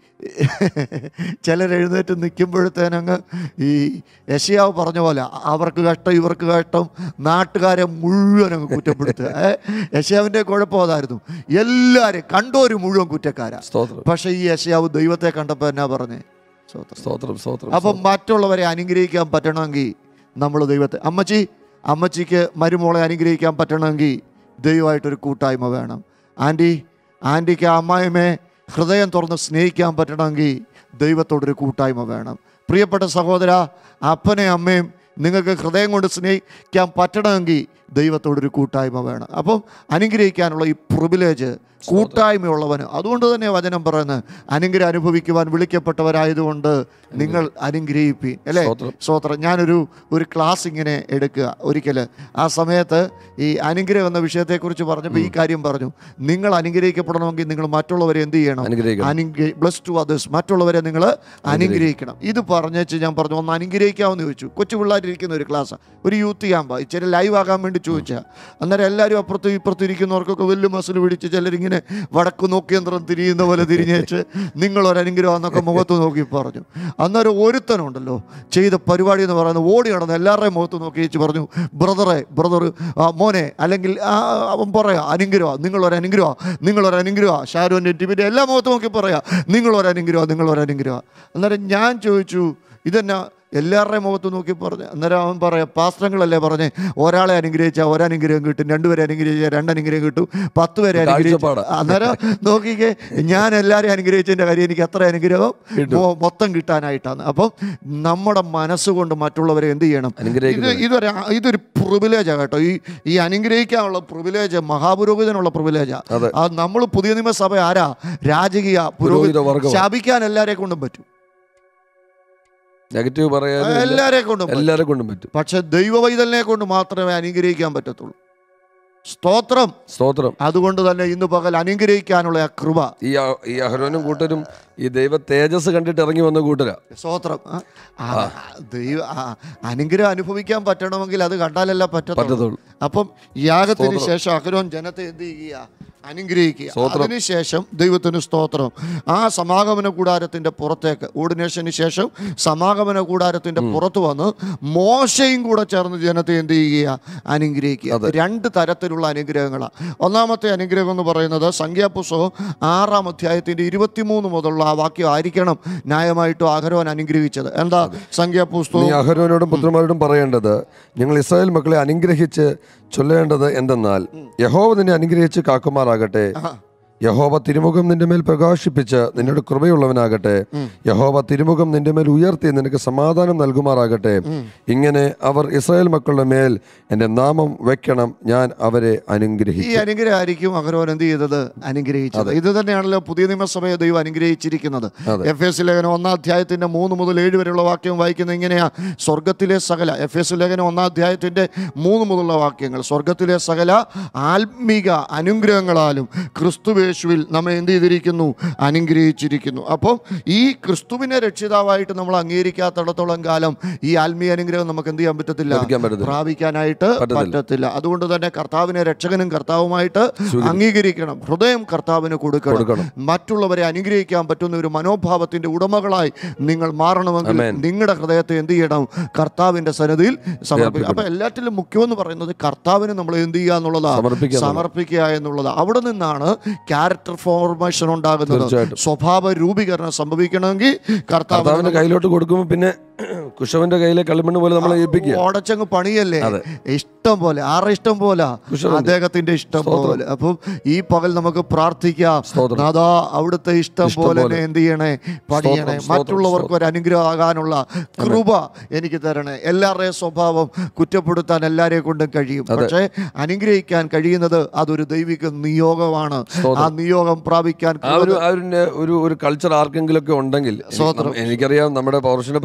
Speaker 1: ചിലർ എഴുന്നേറ്റ് നിൽക്കുമ്പോഴത്തേനങ്ങ് ഈ യശയാവ് പറഞ്ഞ പോലെ അവർക്ക് കഷ്ടം ഇവർക്ക് കഷ്ടം നാട്ടുകാരെ മുഴുവൻ അങ്ങ് കുറ്റപ്പെടുത്തുക ഏ യശയാവിൻ്റെ കുഴപ്പം അതായിരുന്നു എല്ലാവരും കണ്ടോര് മുഴുവൻ കുറ്റക്കാരാ
Speaker 2: സ്തോത്രം
Speaker 1: പക്ഷേ ഈ യശയാവ് ദൈവത്തെ കണ്ടപ്പോൾ എന്നാ പറഞ്ഞേ സ്തോത്രം
Speaker 2: സ്തോത്രം സ്തോത്രം
Speaker 1: അപ്പം മറ്റുള്ളവരെ അനുഗ്രഹിക്കാൻ പറ്റണമെങ്കിൽ നമ്മൾ ദൈവത്തെ അമ്മച്ചി അമ്മച്ചിക്ക് മരുമോളെ അനുഗ്രഹിക്കാൻ പറ്റണമെങ്കിൽ ദൈവമായിട്ടൊരു കൂട്ടായ്മ വേണം ആൻറ്റി ആൻറ്റിക്ക് ആ അമ്മായിമ്മയെ ഹൃദയം തുറന്ന് സ്നേഹിക്കാൻ പറ്റണമെങ്കിൽ ദൈവത്തോടൊരു കൂട്ടായ്മ വേണം പ്രിയപ്പെട്ട സഹോദര അപ്പനെയും അമ്മയും നിങ്ങൾക്ക് ഹൃദയം കൊണ്ട് സ്നേഹിക്കാൻ പറ്റണമെങ്കിൽ ദൈവത്തോടൊരു കൂട്ടായ്മ വേണം അപ്പം അനുഗ്രഹിക്കാനുള്ള ഈ പ്രിവിലേജ് കൂട്ടായ്മയുള്ളവന് അതുകൊണ്ട് തന്നെ വചനം പറയുന്നത് അനുഗ്രഹം അനുഭവിക്കുവാൻ വിളിക്കപ്പെട്ടവരായതുകൊണ്ട് നിങ്ങൾ അനുഗ്രഹിപ്പീൻ അല്ലേ
Speaker 2: സ്തോത്രം.
Speaker 1: സ്തോത്രം ഞാനൊരു ഒരു ക്ലാസ് ഇങ്ങനെ എടുക്കുക ഒരിക്കൽ ആ സമയത്ത് ഈ അനുഗ്രഹം എന്ന വിഷയത്തെക്കുറിച്ച് പറഞ്ഞപ്പോൾ ഈ കാര്യം പറഞ്ഞു നിങ്ങൾ അനുഗ്രഹിക്കപ്പെടണമെങ്കിൽ നിങ്ങൾ മറ്റുള്ളവരെ എന്ത് ചെയ്യണം
Speaker 2: അനുഗ്രഹിക്കണം
Speaker 1: അനുഗ്രഹി ബ്ലസ് ടു അതേഴ്സ് മറ്റുള്ളവരെ നിങ്ങൾ അനുഗ്രഹിക്കണം ഇത് പറഞ്ഞേച്ച് ഞാൻ പറഞ്ഞു ഒന്ന് അനുഗ്രഹിക്കാമെന്ന് ചോദിച്ചു കൊച്ചു പിള്ളേരിരിക്കുന്ന ഒരു ക്ലാസ് ഒരു യൂത്ത് ക്യാമ്പ് ഇച്ചിരി ലൈവ് ആകാൻ വേണ്ടി ചോദിച്ചാൽ അന്നേരം എല്ലാവരും അപ്പുറത്തും ഇപ്പുറത്തും ഇരിക്കുന്നവർക്കൊക്കെ വലിയ മസിൽ പിടിച്ച് ചിലരിങ്ങനെ വടക്ക് നോക്കി യന്ത്രം തിരിയുന്ന പോലെ തിരിഞ്ഞേച്ച് നിങ്ങളൊരനുഗ്രഹം എന്നൊക്കെ മുഖത്ത് നോക്കി പറഞ്ഞു അന്നേരം ഒരുത്തനുണ്ടല്ലോ ചെയ്ത പരിപാടി എന്ന് പറയുന്നത് ഓടി നടന്ന് എല്ലാവരുടെയും മുഖത്ത് നോക്കി വെച്ച് പറഞ്ഞു ബ്രദറെ ബ്രദർ മോനെ അല്ലെങ്കിൽ ആ, അവൻ പറയാ അനുഗ്രഹ നിങ്ങളൊരു അനുഗ്രഹ നിങ്ങളൊരു അനുഗ്രഹ ഷാരുവിൻ്റെ ടിവിൻ്റെ എല്ലാ മുഖത്ത് നോക്കി പറയാ നിങ്ങളൊരു അനുഗ്രഹ നിങ്ങളൊരു അനുഗ്രഹ അന്നേരം ഞാൻ ചോദിച്ചു ഇതെന്നാ എല്ലാവരുടെയും മുഖത്ത് നോക്കി പറഞ്ഞു അന്നേരം അവൻ പറയാം പാസ്ത്രങ്ങളല്ലേ പറഞ്ഞേ ഒരാളെ അനുഗ്രഹിച്ചാൽ ഒരനുഗ്രഹം കിട്ടും രണ്ടുപേരെ അനുഗ്രഹിച്ചാൽ രണ്ടനുഗ്രഹം കിട്ടും പത്ത് പേരെ അനുഗ്രഹിച്ചു
Speaker 2: കാഴ്ചപ്പാട്.
Speaker 1: അന്നേരം നോക്കിക്കേ ഞാൻ എല്ലാവരെയും അനുഗ്രഹിച്ചതിൻ്റെ കാര്യം എനിക്ക് അത്ര അനുഗ്രഹം
Speaker 2: കിട്ടും.
Speaker 1: മൊ- മൊത്തം കിട്ടാനായിട്ടാണ് അപ്പം നമ്മുടെ മനസ്സുകൊണ്ട് മറ്റുള്ളവരെ എന്ത് ചെയ്യണം ഇത്
Speaker 2: അനുഗ്രഹിക്കുന്നത്
Speaker 1: ഇതൊരു ഇതൊരു പ്രിവിലേജാണ് കേട്ടോ ഈ ഈ അനുഗ്രഹിക്കാനുള്ള പ്രിവിലേജ് മഹാപുരോഹിതനുള്ള പ്രിവിലേജാ
Speaker 2: അതെ.
Speaker 1: ആ നമ്മൾ പുതിയ നിയമസഭ ആരാ രാജകീയ
Speaker 2: പുരോഹിത
Speaker 1: പുരോഹിത
Speaker 2: വർഗ്ഗം
Speaker 1: ശാപിക്കാൻ എല്ലാരെ കൊണ്ടും പറ്റും
Speaker 2: നെഗറ്റീവ് പറയാനും എല്ലാ-
Speaker 1: എല്ലാരെ കൊണ്ടും പറ്റും.
Speaker 2: എല്ലാരെ കൊണ്ടും പറ്റും
Speaker 1: പക്ഷെ ദൈവവൈതലിനെ കൊണ്ട് മാത്രമേ അനുഗ്രഹിക്കാൻ പറ്റത്തുള്ളൂ സ്തോത്രം
Speaker 2: സ്തോത്രം
Speaker 1: അതുകൊണ്ട് തന്നെ ഇന്ന് പകൽ അനുഗ്രഹിക്കാനുള്ള ആ കൃപ
Speaker 2: ഈ അ- ഈ അഹരോനും കൂട്ടരും ഈ ദൈവ തേജസ് കണ്ടിട്ട് ഇറങ്ങി വന്ന കൂട്ടരാ
Speaker 1: സ്തോത്രം ആ, ആ, ദൈവ ആ, അനുഗ്രഹം അനുഭവിക്കാൻ പറ്റണമെങ്കിൽ അത് കണ്ടാലല്ല പറ്റത്തുള്ളൂ
Speaker 2: പറ്റത്തുള്ളൂ
Speaker 1: അപ്പം യാഗത്തിന് ശേഷം അഹരോൻ ജനത്തെ എന്ത് ചെയ്യുക അനുഗ്രഹിക്കുക
Speaker 2: സ്തോത്രം.
Speaker 1: അതിനുശേഷം ദൈവത്തിന് സ്തോത്രം ആ സമാഗമന കൂടാരത്തിന്റെ പുറത്തേക്ക് ഓർഡിനേഷന് ശേഷം സമാഗമന കൂടാരത്തിന്റെ പുറത്ത് വന്ന് മോശയും കൂടെ ചേർന്ന് ജനത്തെ എന്ത് ചെയ്യുക അനുഗ്രഹിക്കുക രണ്ട് തരത്തിലുള്ള അനുഗ്രഹങ്ങളാണ് ഒന്നാമത്തെ അനുഗ്രഹം എന്ന് പറയുന്നത് സംഖ്യാപുസ്തകം ആറാം അധ്യായത്തിന്റെ ഇരുപത്തിമൂന്ന് മുതലുള്ള ആ വാക്യം ആയിരിക്കണം ന്യായമായിട്ടും അഹരോൻ അനുഗ്രഹിച്ചത് എന്താ
Speaker 2: നീ
Speaker 1: സംഖ്യാപുസ്തകം
Speaker 2: അഹരോനോടും പുത്രന്മാരോടും പറയേണ്ടത് ഞങ്ങൾ ഇസ്രായേൽ മക്കളെ അനുഗ്രഹിച്ച് ചൊല്ലേണ്ടത് എന്തെന്നാൽ യഹോവ നിന്നെ അനുഗ്രഹിച്ച് കാക്കുമാറാകട്ടെ യഹോവ തിരുമുഖം നിന്റെ മേൽ പ്രകാശിപ്പിച്ച് നിന്നോട് കൃപയുള്ളവനാകട്ടെ യഹോവ തിരുമുഖം നിന്റെ മേൽ ഉയർത്തി നിനക്ക് സമാധാനം നൽകുമാറാകട്ടെ ഇങ്ങനെ അവർ ഇസ്രായേൽ മക്കളുടെ മേൽ എൻ്റെ നാമം വെക്കണം ഞാൻ അവരെ
Speaker 1: ഈ
Speaker 2: അനുഗ്രഹിക്കും
Speaker 1: അനുഗ്രഹമായിരിക്കും അഹരോൻ എന്ത് ചെയ്തത് അനുഗ്രഹിച്ചത് ഇത് തന്നെയാണല്ലോ പുതിയ നിയമസഭയെ ദൈവം അനുഗ്രഹിച്ചിരിക്കുന്നത്
Speaker 2: അതെ.
Speaker 1: എഫ് എസ് ലേഖനം ഒന്നാം അധ്യായത്തിന്റെ മൂന്ന് മുതൽ ഏഴ് വരെയുള്ള വാക്യം വായിക്കുന്നത് ഇങ്ങനെയാ സ്വർഗത്തിലെ സകല എഫ് എസ് ലേഖനം ഒന്നാം അധ്യായത്തിന്റെ മൂന്ന് മുതലുള്ള വാക്യങ്ങൾ സ്വർഗത്തിലെ സകല ആത്മീക അനുഗ്രഹങ്ങളാലും ക്രിസ്തുവേശുവിൽ നമ്മെ എന്ത് ചെയ്തിരിക്കുന്നു അനുഗ്രഹിച്ചിരിക്കുന്നു അപ്പം ഈ ക്രിസ്തുവിനെ രക്ഷിതാവായിട്ട് നമ്മൾ അംഗീകരിക്കാത്തിടത്തോളം കാലം ഈ ആത്മീയ അനുഗ്രഹം നമുക്ക് എന്ത് ചെയ്യാൻ പറ്റത്തില്ല
Speaker 2: ലഭിക്കാൻ പറ്റത്തില്ല.
Speaker 1: പ്രാപിക്കാനായിട്ട്
Speaker 2: പറ്റത്തില്ല.
Speaker 1: പറ്റത്തില്ല അതുകൊണ്ട് തന്നെ കർത്താവിനെ രക്ഷകനും കർത്താവുമായിട്ട് അംഗീകരിക്കണം ഹൃദയം കർത്താവിന് കൊടുക്കണം
Speaker 2: കൊടുക്കണം.
Speaker 1: മറ്റുള്ളവരെ അനുഗ്രഹിക്കാൻ പറ്റുന്ന ഒരു മനോഭാവത്തിന്റെ ഉടമകളായി നിങ്ങൾ മാറണമെങ്കിൽ
Speaker 2: Amen.
Speaker 1: നിങ്ങളുടെ ഹൃദയത്തെ എന്ത് ചെയ്യണം കർത്താവിന്റെ സന്നദ്ധിയിൽ സമർപ്പിക്കണം അപ്പൊ എല്ലാറ്റിലും മുഖ്യമെന്ന് പറയുന്നത് കർത്താവിന് നമ്മൾ എന്ത് ചെയ്യുക എന്നുള്ളതാ
Speaker 2: സമർപ്പിക്കുക എന്നുള്ളത്.
Speaker 1: സമർപ്പിക്കുക എന്നുള്ളത് അവിടെ നിന്നാണ് ക്യാരക്ടർ ഫോർമേഷൻ ഉണ്ടാകുന്നത്
Speaker 2: തീർച്ചയായിട്ടും.
Speaker 1: സ്വഭാവ രൂപീകരണം സംഭവിക്കണമെങ്കിൽ കർത്താവിന്
Speaker 2: കർത്താവിന്റെ കയ്യിലോട്ട് കൊടുക്കുമ്പോൾ പിന്നെ കുശവന്റെ കയ്യിലെ കളിമണ്ണ് പോലെ നമ്മളെ ഏൽപ്പിക്കുക
Speaker 1: ഓടച്ചങ്ങ് പണിയല്ലേ
Speaker 2: അതെ.
Speaker 1: ഇഷ്ടം പോലെ ആരുടെ ഇഷ്ടം പോലെ
Speaker 2: കുശവന്റെ.
Speaker 1: അദ്ദേഹത്തിന്റെ ഇഷ്ടം പോലെ അപ്പം ഈ പകൽ നമുക്ക് പ്രാർത്ഥിക്കാം
Speaker 2: സ്തോത്രം.
Speaker 1: നാദാ അവിടുത്തെ ഇഷ്ടം
Speaker 2: ഇഷ്ടം
Speaker 1: പോലെ
Speaker 2: പോലെ.
Speaker 1: തന്നെ എന്ത് ചെയ്യണേ പണിയണേ
Speaker 2: സ്തോത്രം,
Speaker 1: മറ്റുള്ളവർക്ക് ഒരു അനുഗ്രഹം ആകാനുള്ള കൃപ എനിക്ക് തരണേ എല്ലാവരുടെയും സ്വഭാവം കുറ്റപ്പെടുത്താൻ എല്ലാരെയും കൊണ്ടും കഴിയും പക്ഷേ അനുഗ്രഹിക്കാൻ കഴിയുന്നത് അതൊരു ദൈവിക നിയോഗമാണ് ആ നിയോഗം പ്രാപിക്കാൻ
Speaker 2: ആ ഒരു ആ ഒരു നെ- ഒരു ഒരു കൾച്ചർ ആർക്കെങ്കിലും ഒക്കെ ഉണ്ടെങ്കിൽ എനിക്ക്
Speaker 1: സ്തോത്രം.
Speaker 2: നം- എനിക്കറിയാം നമ്മുടെ പൗർഷന്റെ പ്രേക്ഷകർ അങ്ങനെ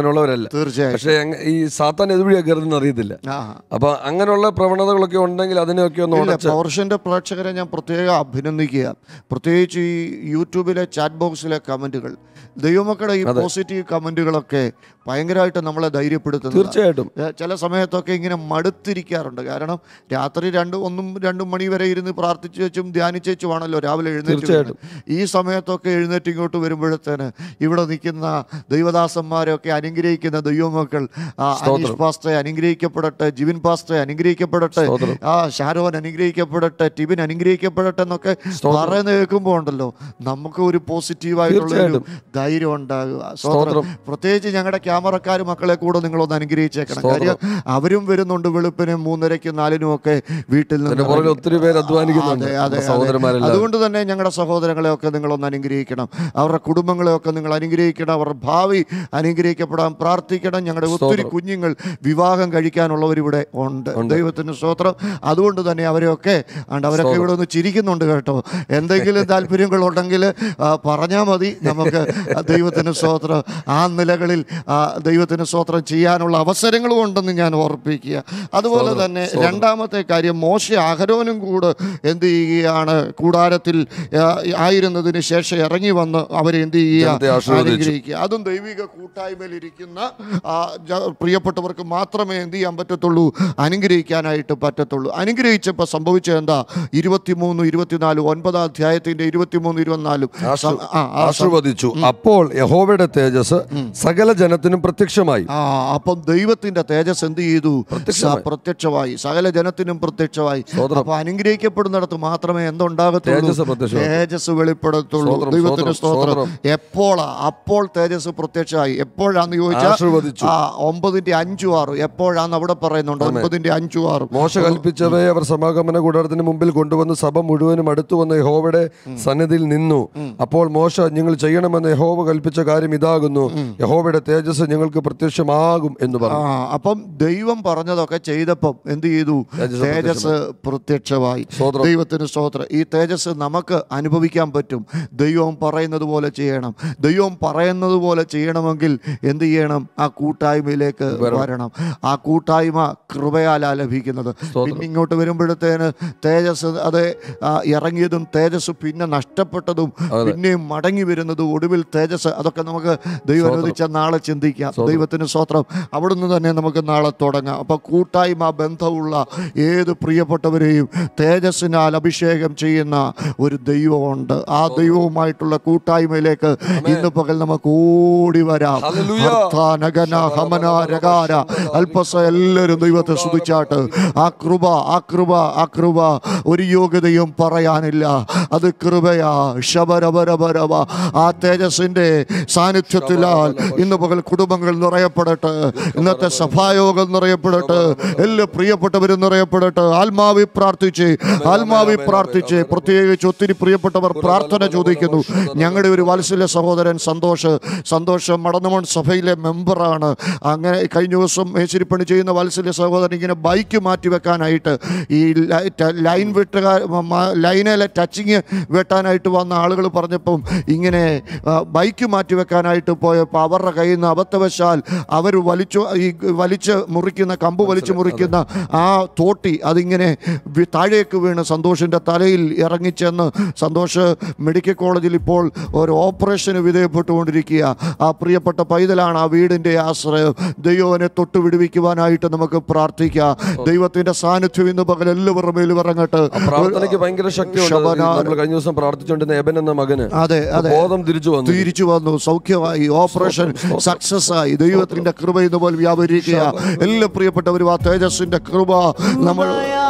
Speaker 2: അങ്ങനെയുള്ളവരല്ല
Speaker 1: തീർച്ചയായും
Speaker 2: പക്ഷേ അങ്ങ- ഈ സാത്താൻ എതുവഴിയാ കയറുന്ന അറിയത്തില്ല
Speaker 1: ആ
Speaker 2: അപ്പൊ അങ്ങനെയുള്ള പ്രവണതകളൊക്കെ ഉണ്ടെങ്കിൽ അതിനെയൊക്കെ ഒന്ന്
Speaker 1: ഇല്ല
Speaker 2: ഉടച്ച്
Speaker 1: പവർഷൻ്റെ പ്രേക്ഷകരെ ഞാൻ പ്രത്യേകം അഭിനന്ദിക്കുക പ്രത്യേകിച്ച് ഈ യൂട്യൂബിലെ ചാറ്റ് ബോക്സിലെ കമൻറ്റുകൾ ദൈവമക്കളുടെ ഈ പോസിറ്റീവ് കമൻറ്റുകളൊക്കെ ഭയങ്കരമായിട്ട് നമ്മളെ ധൈര്യപ്പെടുത്തുന്നു
Speaker 2: തീർച്ചയായിട്ടും
Speaker 1: ചില സമയത്തൊക്കെ ഇങ്ങനെ മടുത്തിരിക്കാറുണ്ട് കാരണം രാത്രി രണ്ട് ഒന്നും രണ്ടും മണി വരെ ഇരുന്ന് പ്രാർത്ഥിച്ചു വെച്ചും ധ്യാനിച്ചേച്ചുമാണല്ലോ രാവിലെ എഴുന്നേറ്റ്
Speaker 2: തീർച്ചയായിട്ടും.
Speaker 1: വരുന്നത്. ഈ സമയത്തൊക്കെ എഴുന്നേറ്റ് ഇങ്ങോട്ട് വരുമ്പോഴത്തേന് ഇവിടെ നിൽക്കുന്ന ദൈവദാസന്മാരൊക്കെ അനുഗ്രഹിക്കുന്ന ദൈവമക്കൾ ആ, അനീഷ് പാസ്റ്റെ അനുഗ്രഹിക്കപ്പെടട്ടെ ജിവിൻ പാസ്റ്റെ അനുഗ്രഹിക്കപ്പെടട്ടെ
Speaker 2: സ്തോത്രം.
Speaker 1: ആ ഷാരോൻ അനുഗ്രഹിക്കപ്പെടട്ടെ ടിബിൻ അനുഗ്രഹിക്കപ്പെടട്ടെ എന്നൊക്കെ പറയുന്ന കേൾക്കുമ്പോൾ ഉണ്ടല്ലോ നമുക്ക് ഒരു പോസിറ്റീവായിട്ടുള്ള ഒരു
Speaker 2: തീർച്ചയായിട്ടും.
Speaker 1: ധൈര്യം ഉണ്ടാകുക സ്തോത്രം പ്രത്യേകിച്ച് ഞങ്ങളുടെ ക്യാമറക്കാർ മക്കളെ കൂടെ നിങ്ങളൊന്ന് അനുഗ്രഹിച്ചേക്കണം കാര്യം അവരും വരുന്നുണ്ട് വെളുപ്പിനും മൂന്നരയ്ക്കും നാലിനും ഒക്കെ വീട്ടിൽ
Speaker 2: അതിന്റെ
Speaker 1: നിന്ന്
Speaker 2: പുറകിൽ ഒത്തിരി പേര് അധ്വാനിക്കുന്നുണ്ട്
Speaker 1: അതെ, അതെ,
Speaker 2: നമ്മുടെ
Speaker 1: അതെ.
Speaker 2: സഹോദരന്മാരെല്ലാം
Speaker 1: അതുകൊണ്ട് തന്നെ ഞങ്ങളുടെ സഹോദരങ്ങളെയൊക്കെ നിങ്ങളൊന്ന് അനുഗ്രഹിക്കണം അവരുടെ കുടുംബങ്ങളെയൊക്കെ നിങ്ങൾ അനുഗ്രഹിക്കണം അവരുടെ ഭാവി അനുഗ്രഹിക്കപ്പെടാൻ പ്രാർത്ഥിക്കണം ഞങ്ങളുടെ ഒത്തിരി കുഞ്ഞുങ്ങൾ വിവാഹം കഴിക്കാനുള്ളവർ ഇവിടെ ഉണ്ട് ദൈവത്തിന് സ്തോത്രം അതുകൊണ്ട് തന്നെ അവരെയൊക്കെ ആണ്ട് അവരൊക്കെ ഇവിടെ ഒന്ന് ചിരിക്കുന്നുണ്ട് കേട്ടോ എന്തെങ്കിലും താല്പര്യങ്ങളുണ്ടെങ്കിൽ പറഞ്ഞാൽ മതി നമുക്ക് ദൈവത്തിന് സ്തോത്രം ആ നിലകളിൽ ആ, ദൈവത്തിന് സ്തോത്രം ചെയ്യാനുള്ള അവസരങ്ങളും ഉണ്ടെന്ന് ഞാൻ ഓർപ്പിക്കുക അതുപോലെ തന്നെ രണ്ടാമത്തെ കാര്യം മോശ അഹരോനും കൂടെ എന്ത് ചെയ്യുകയാണ് കൂടാരത്തിൽ ആ, ആയിരുന്നതിന് ശേഷം ഇറങ്ങി വന്ന് അവരെ എന്ത്
Speaker 2: ജനത്തെ
Speaker 1: ചെയ്യുക
Speaker 2: ആശീർവദിച്ചു.
Speaker 1: അനുഗ്രഹിക്കുക അതും ദൈവിക കൂട്ടായ്മയിൽ ഇരിക്കുന്ന ആ, ജ- പ്രിയപ്പെട്ടവർക്ക് മാത്രമേ എന്ത് ചെയ്യാൻ പറ്റത്തുള്ളൂ അനുഗ്രഹിക്കാനായിട്ട് പറ്റത്തുള്ളൂ അനുഗ്രഹിച്ചപ്പോൾ സംഭവിച്ചത് എന്താ ഇരുപത്തിമൂന്ന് ഇരുപത്തിനാല് ഒൻപതാം അധ്യായത്തിന്റെ ഇരുപത്തിമൂന്ന് ഇരുപത്തിനാലും
Speaker 2: ആശീർ-
Speaker 1: ആ, ആ,
Speaker 2: ആശീർവദിച്ചു അപ്പോൾ യഹോവയുടെ തേജസ് സകല ജനത്തിനും പ്രത്യക്ഷമായി
Speaker 1: ആ അപ്പം ദൈവത്തിന്റെ തേജസ് എന്ത് ചെയ്തു
Speaker 2: പ്രത്യക്ഷമായി.
Speaker 1: സ- പ്രത്യക്ഷമായി സകല ജനത്തിനും പ്രത്യക്ഷമായി
Speaker 2: സ്തോത്രം.
Speaker 1: അപ്പൊ അനുഗ്രഹിക്കപ്പെടുന്നിടത്ത് മാത്രമേ എന്തുണ്ടാകത്തുള്ളൂ
Speaker 2: തേജസ് പ്രത്യക്ഷമായി.
Speaker 1: തേജസ് വെളിപ്പെടുത്തുള്ളൂ
Speaker 2: സ്തോത്രം,
Speaker 1: ദൈവത്തിന്റെ
Speaker 2: സ്തോത്രം,
Speaker 1: സ്തോത്രം എപ്പോഴാ അപ്പോൾ തേജസ് പ്രത്യക്ഷമായി എപ്പോഴാന്ന് ചോദിച്ചാൽ
Speaker 2: ആശീർവദിച്ചു
Speaker 1: ആ ഒമ്പതിന്റെ അഞ്ചു ആറ് എപ്പോഴാന്ന് അവിടെ പറയുന്നുണ്ട് ഒമ്പതിന്റെ അഞ്ചു ആറ്
Speaker 2: മോശ കൽപ്പിച്ചവയെ അവർ സമാഗമന കൂടാരത്തിന് മുമ്പിൽ കൊണ്ടുവന്ന് സഭ മുഴുവനും അടുത്തു വന്ന് യഹോവയുടെ സന്നിധിയിൽ നിന്നു അപ്പോൾ മോശ നിങ്ങൾ ചെയ്യണമെന്ന് യഹോവ കൽപ്പിച്ച കാര്യം ഇതാകുന്നു യഹോവയുടെ തേജസ് ഞങ്ങൾക്ക് പ്രത്യക്ഷമാകും എന്ന്
Speaker 1: ആ
Speaker 2: പറഞ്ഞു
Speaker 1: അപ്പം ദൈവം പറഞ്ഞതൊക്കെ ചെയ്തപ്പം എന്ത് ചെയ്തു
Speaker 2: തേജസ്
Speaker 1: തേജസ് പ്രത്യക്ഷമായി
Speaker 2: സ്തോത്രം.
Speaker 1: ദൈവത്തിന് സ്തോത്രം ഈ തേജസ് നമുക്ക് അനുഭവിക്കാൻ പറ്റും ദൈവം പറയുന്നത് പോലെ ചെയ്യണം ദൈവം പറയുന്നത് പോലെ ചെയ്യണമെങ്കിൽ എന്ത് ചെയ്യണം ആ കൂട്ടായ്മയിലേക്ക് വരണം ആ കൂട്ടായ്മ കൃപയാലാ ലഭിക്കുന്നത് പിന്നെ ഇങ്ങോട്ട് വരുമ്പോഴത്തേന് തേജസ് അത് ആ, ഇറങ്ങിയതും തേജസ് പിന്നെ നഷ്ടപ്പെട്ടതും പിന്നെയും മടങ്ങി വരുന്നതും ഒടുവിൽ തേജസ് അതൊക്കെ നമുക്ക് ദൈവം അനുവദിച്ച നാളെ ചിന്തിക്കാം ദൈവത്തിന് സ്വത്രം അവിടുന്ന് തന്നെ നമുക്ക് നാളെ തുടങ്ങാം അപ്പൊ കൂട്ടായ്മ ബന്ധമുള്ള ഏത് പ്രിയപ്പെട്ടവരെയും തേജസ്സിനാൽ അഭിഷേകം ചെയ്യുന്ന ഒരു ദൈവമുണ്ട് ആ ദൈവവുമായിട്ടുള്ള കൂട്ടായ്മയിലേക്ക് ഇന്ന് പകൽ നമുക്ക് ഓടി വരാം
Speaker 2: ഹല്ലേലൂയ.
Speaker 1: ഹർത്താനഗന ഹമന രകാര അല്പസ എല്ലാവരും ദൈവത്തെ സ്തുതിച്ചാട്ട് ആ കൃപ ആ കൃപ ആ കൃപ ഒരു യോഗ്യതയും പറയാനില്ല അത് കൃപയാ ശബരബരബരവ ആ തേജസ്സിന്റെ സാന്നിധ്യത്തിലാൽ ഇന്ന് പകൽ കുടുംബങ്ങൾ നിറയപ്പെടട്ടെ ഇന്നത്തെ സഭായോഗം നിറയപ്പെടട്ടെ എല്ലാ പ്രിയപ്പെട്ടവരും നിറയപ്പെടട്ടെ ആത്മാവി പ്രാർത്ഥിച്ച് ആത്മാവി പ്രാർത്ഥിച്ച് പ്രത്യേകിച്ച് ഒത്തിരി പ്രിയപ്പെട്ടവർ പ്രാർത്ഥന ചോദിക്കുന്നു ഞങ്ങളുടെ ഒരു വാത്സല്യ സഹോദരൻ സന്തോഷ് സന്തോഷം മടന്നമോൺ സഭയിലെ മെമ്പറാണ് അങ്ങനെ കഴിഞ്ഞ ദിവസം മേശിരിപ്പണി ചെയ്യുന്ന വാത്സല്യ സഹോദരൻ ഇങ്ങനെ ബൈക്ക് മാറ്റി വെക്കാനായിട്ട് ഈ ലൈ- ട- ലൈൻ വെട്ടുകാർ ലൈനിലെ ടച്ചിങ് വെട്ടാനായിട്ട് വന്ന ആളുകൾ പറഞ്ഞപ്പം ഇങ്ങനെ ആ, ബൈക്ക് മാറ്റി വെക്കാനായിട്ട് പോയപ്പോൾ അവരുടെ കയ്യിൽ നിന്ന് അബദ്ധവശാൽ അവർ വലിച്ചു ഈ വലിച്ച് മുറിക്കുന്ന കമ്പ് വലിച്ചു മുറിക്കുന്ന ആ തോട്ടി അതിങ്ങനെ വി- താഴേക്ക് വീണ് സന്തോഷിൻ്റെ തലയിൽ ഇറങ്ങിച്ചെന്ന് സന്തോഷ് മെഡിക്കൽ കോളേജിൽ ഇപ്പോൾ ഒരു ഓപ്പറേഷന് വിധേയപ്പെട്ടുകൊണ്ടിരിക്കുക ആ പ്രിയപ്പെട്ട പൈതലാണ് ആ വീടിൻ്റെ ആശ്രയം ദൈവനെ തൊട്ട് വിടുവിക്കുവാനായിട്ട് നമുക്ക് പ്രാർത്ഥിക്കാം ദൈവത്തിൻ്റെ സാന്നിധ്യം ഇന്ന് പകൽ എല്ലാവരുടെ മേലും ഇറങ്ങട്ടെ
Speaker 2: ആ പ്രാർത്ഥനയ്ക്ക് ഭയങ്കര ശക്തിയുണ്ട്
Speaker 1: ശബനാ-
Speaker 2: നമ്മൾ കഴിഞ്ഞ ദിവസം പ്രാർത്ഥിച്ചുകൊണ്ടിരുന്ന എബൻ എന്ന മകന്
Speaker 1: അതെ അതെ
Speaker 2: ബോധം തിരിച്ചു വന്നു
Speaker 1: തിരിച്ചു വന്നു സൗഖ്യമായി ഓപ്പറേഷൻ സക്സസ് ആയി ദൈവത്തിന്റെ കൃപ ഇതുപോലെ വ്യാപരിക്കുക എല്ലാ പ്രിയപ്പെട്ടവരും ആ തേജസ്സിന്റെ കൃപ നമ്മൾ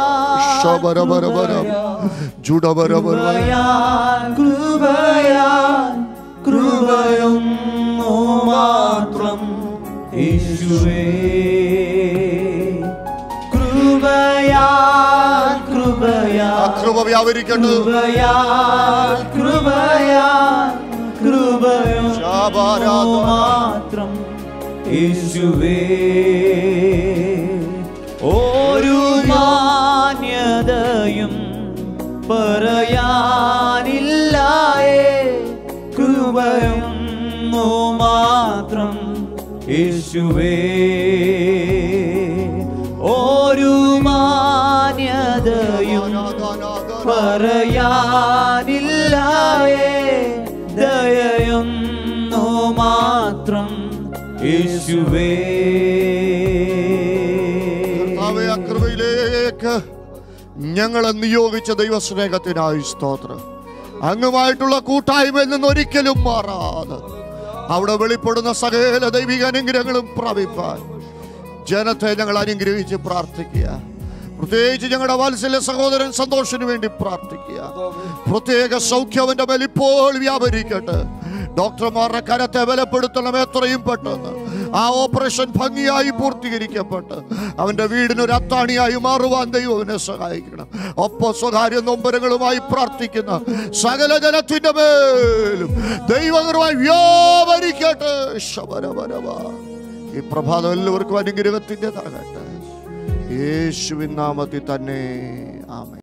Speaker 1: ശബരബരബരം, ജുഡബരബരം.
Speaker 3: കൃപയാൽ കൃപയാൽ കൃപയൊന്നു മാത്രം യേശുവേ കൃപയാൽ
Speaker 1: ആ
Speaker 3: കൃപയാൽ
Speaker 1: കൃപ വ്യാപരിക്കട്ടെ
Speaker 3: കൃപയാൽ കൃപയാൽ കൃപയൊന്നു
Speaker 1: ശാബാരാധന.
Speaker 3: മാത്രം യേശുവേ ഒരു മാന്യതയും പറയാനില്ലായേ കൃപയൊന്നു മാത്രം യേശുവേ ഒരു മാന്യതയും പറയാനില്ലായേ ദയയൊന്നു മാത്രം യേശുവേ
Speaker 1: കർത്താവേ, ആ കൃപയിലേക്ക് ഞങ്ങളെ നിയോഗിച്ച ദൈവസ്നേഹത്തിനായി സ്തോത്രം അങ്ങുമായിട്ടുള്ള കൂട്ടായ്മയിൽ നിന്ന് ഒരിക്കലും മാറാതെ അവിടെ വെളിപ്പെടുന്ന സകല ദൈവിക അനുഗ്രഹങ്ങളും പ്രാപിപ്പാൻ ജനത്തെ ഞങ്ങൾ അനുഗ്രഹിച്ച് പ്രാർത്ഥിക്കുക പ്രത്യേകിച്ച് ഞങ്ങളുടെ വാത്സല്യ സഹോദരൻ സന്തോഷിന് വേണ്ടി പ്രാർത്ഥിക്കുക പ്രത്യേക സൗഖ്യം അവന്റെ മേൽ ഇപ്പോൾ വ്യാപരിക്കട്ടെ ഡോക്ടർമാരുടെ കരത്തെ ബലപ്പെടുത്തണം എത്രയും പെട്ടെന്ന് ആ ഓപ്പറേഷൻ ഭംഗിയായി പൂർത്തീകരിക്കപ്പെട്ട് അവന്റെ വീടിന് ഒരു അത്താണിയായി മാറുവാൻ ദൈവം അവനെ സഹായിക്കണം ഒപ്പം സ്വകാര്യ നൊമ്പരങ്ങളുമായി പ്രാർത്ഥിക്കുന്ന സകല ജനത്തിന്റെ മേലും ദൈവകരമായി വ്യാപരിക്കട്ടെ ശബരപരവ ഈ പ്രഭാതം എല്ലാവർക്കും അനുഗ്രഹത്തിൻ്റെതാകട്ടെ യേശുവിൻ നാമത്തിൽ തന്നെ ആമേ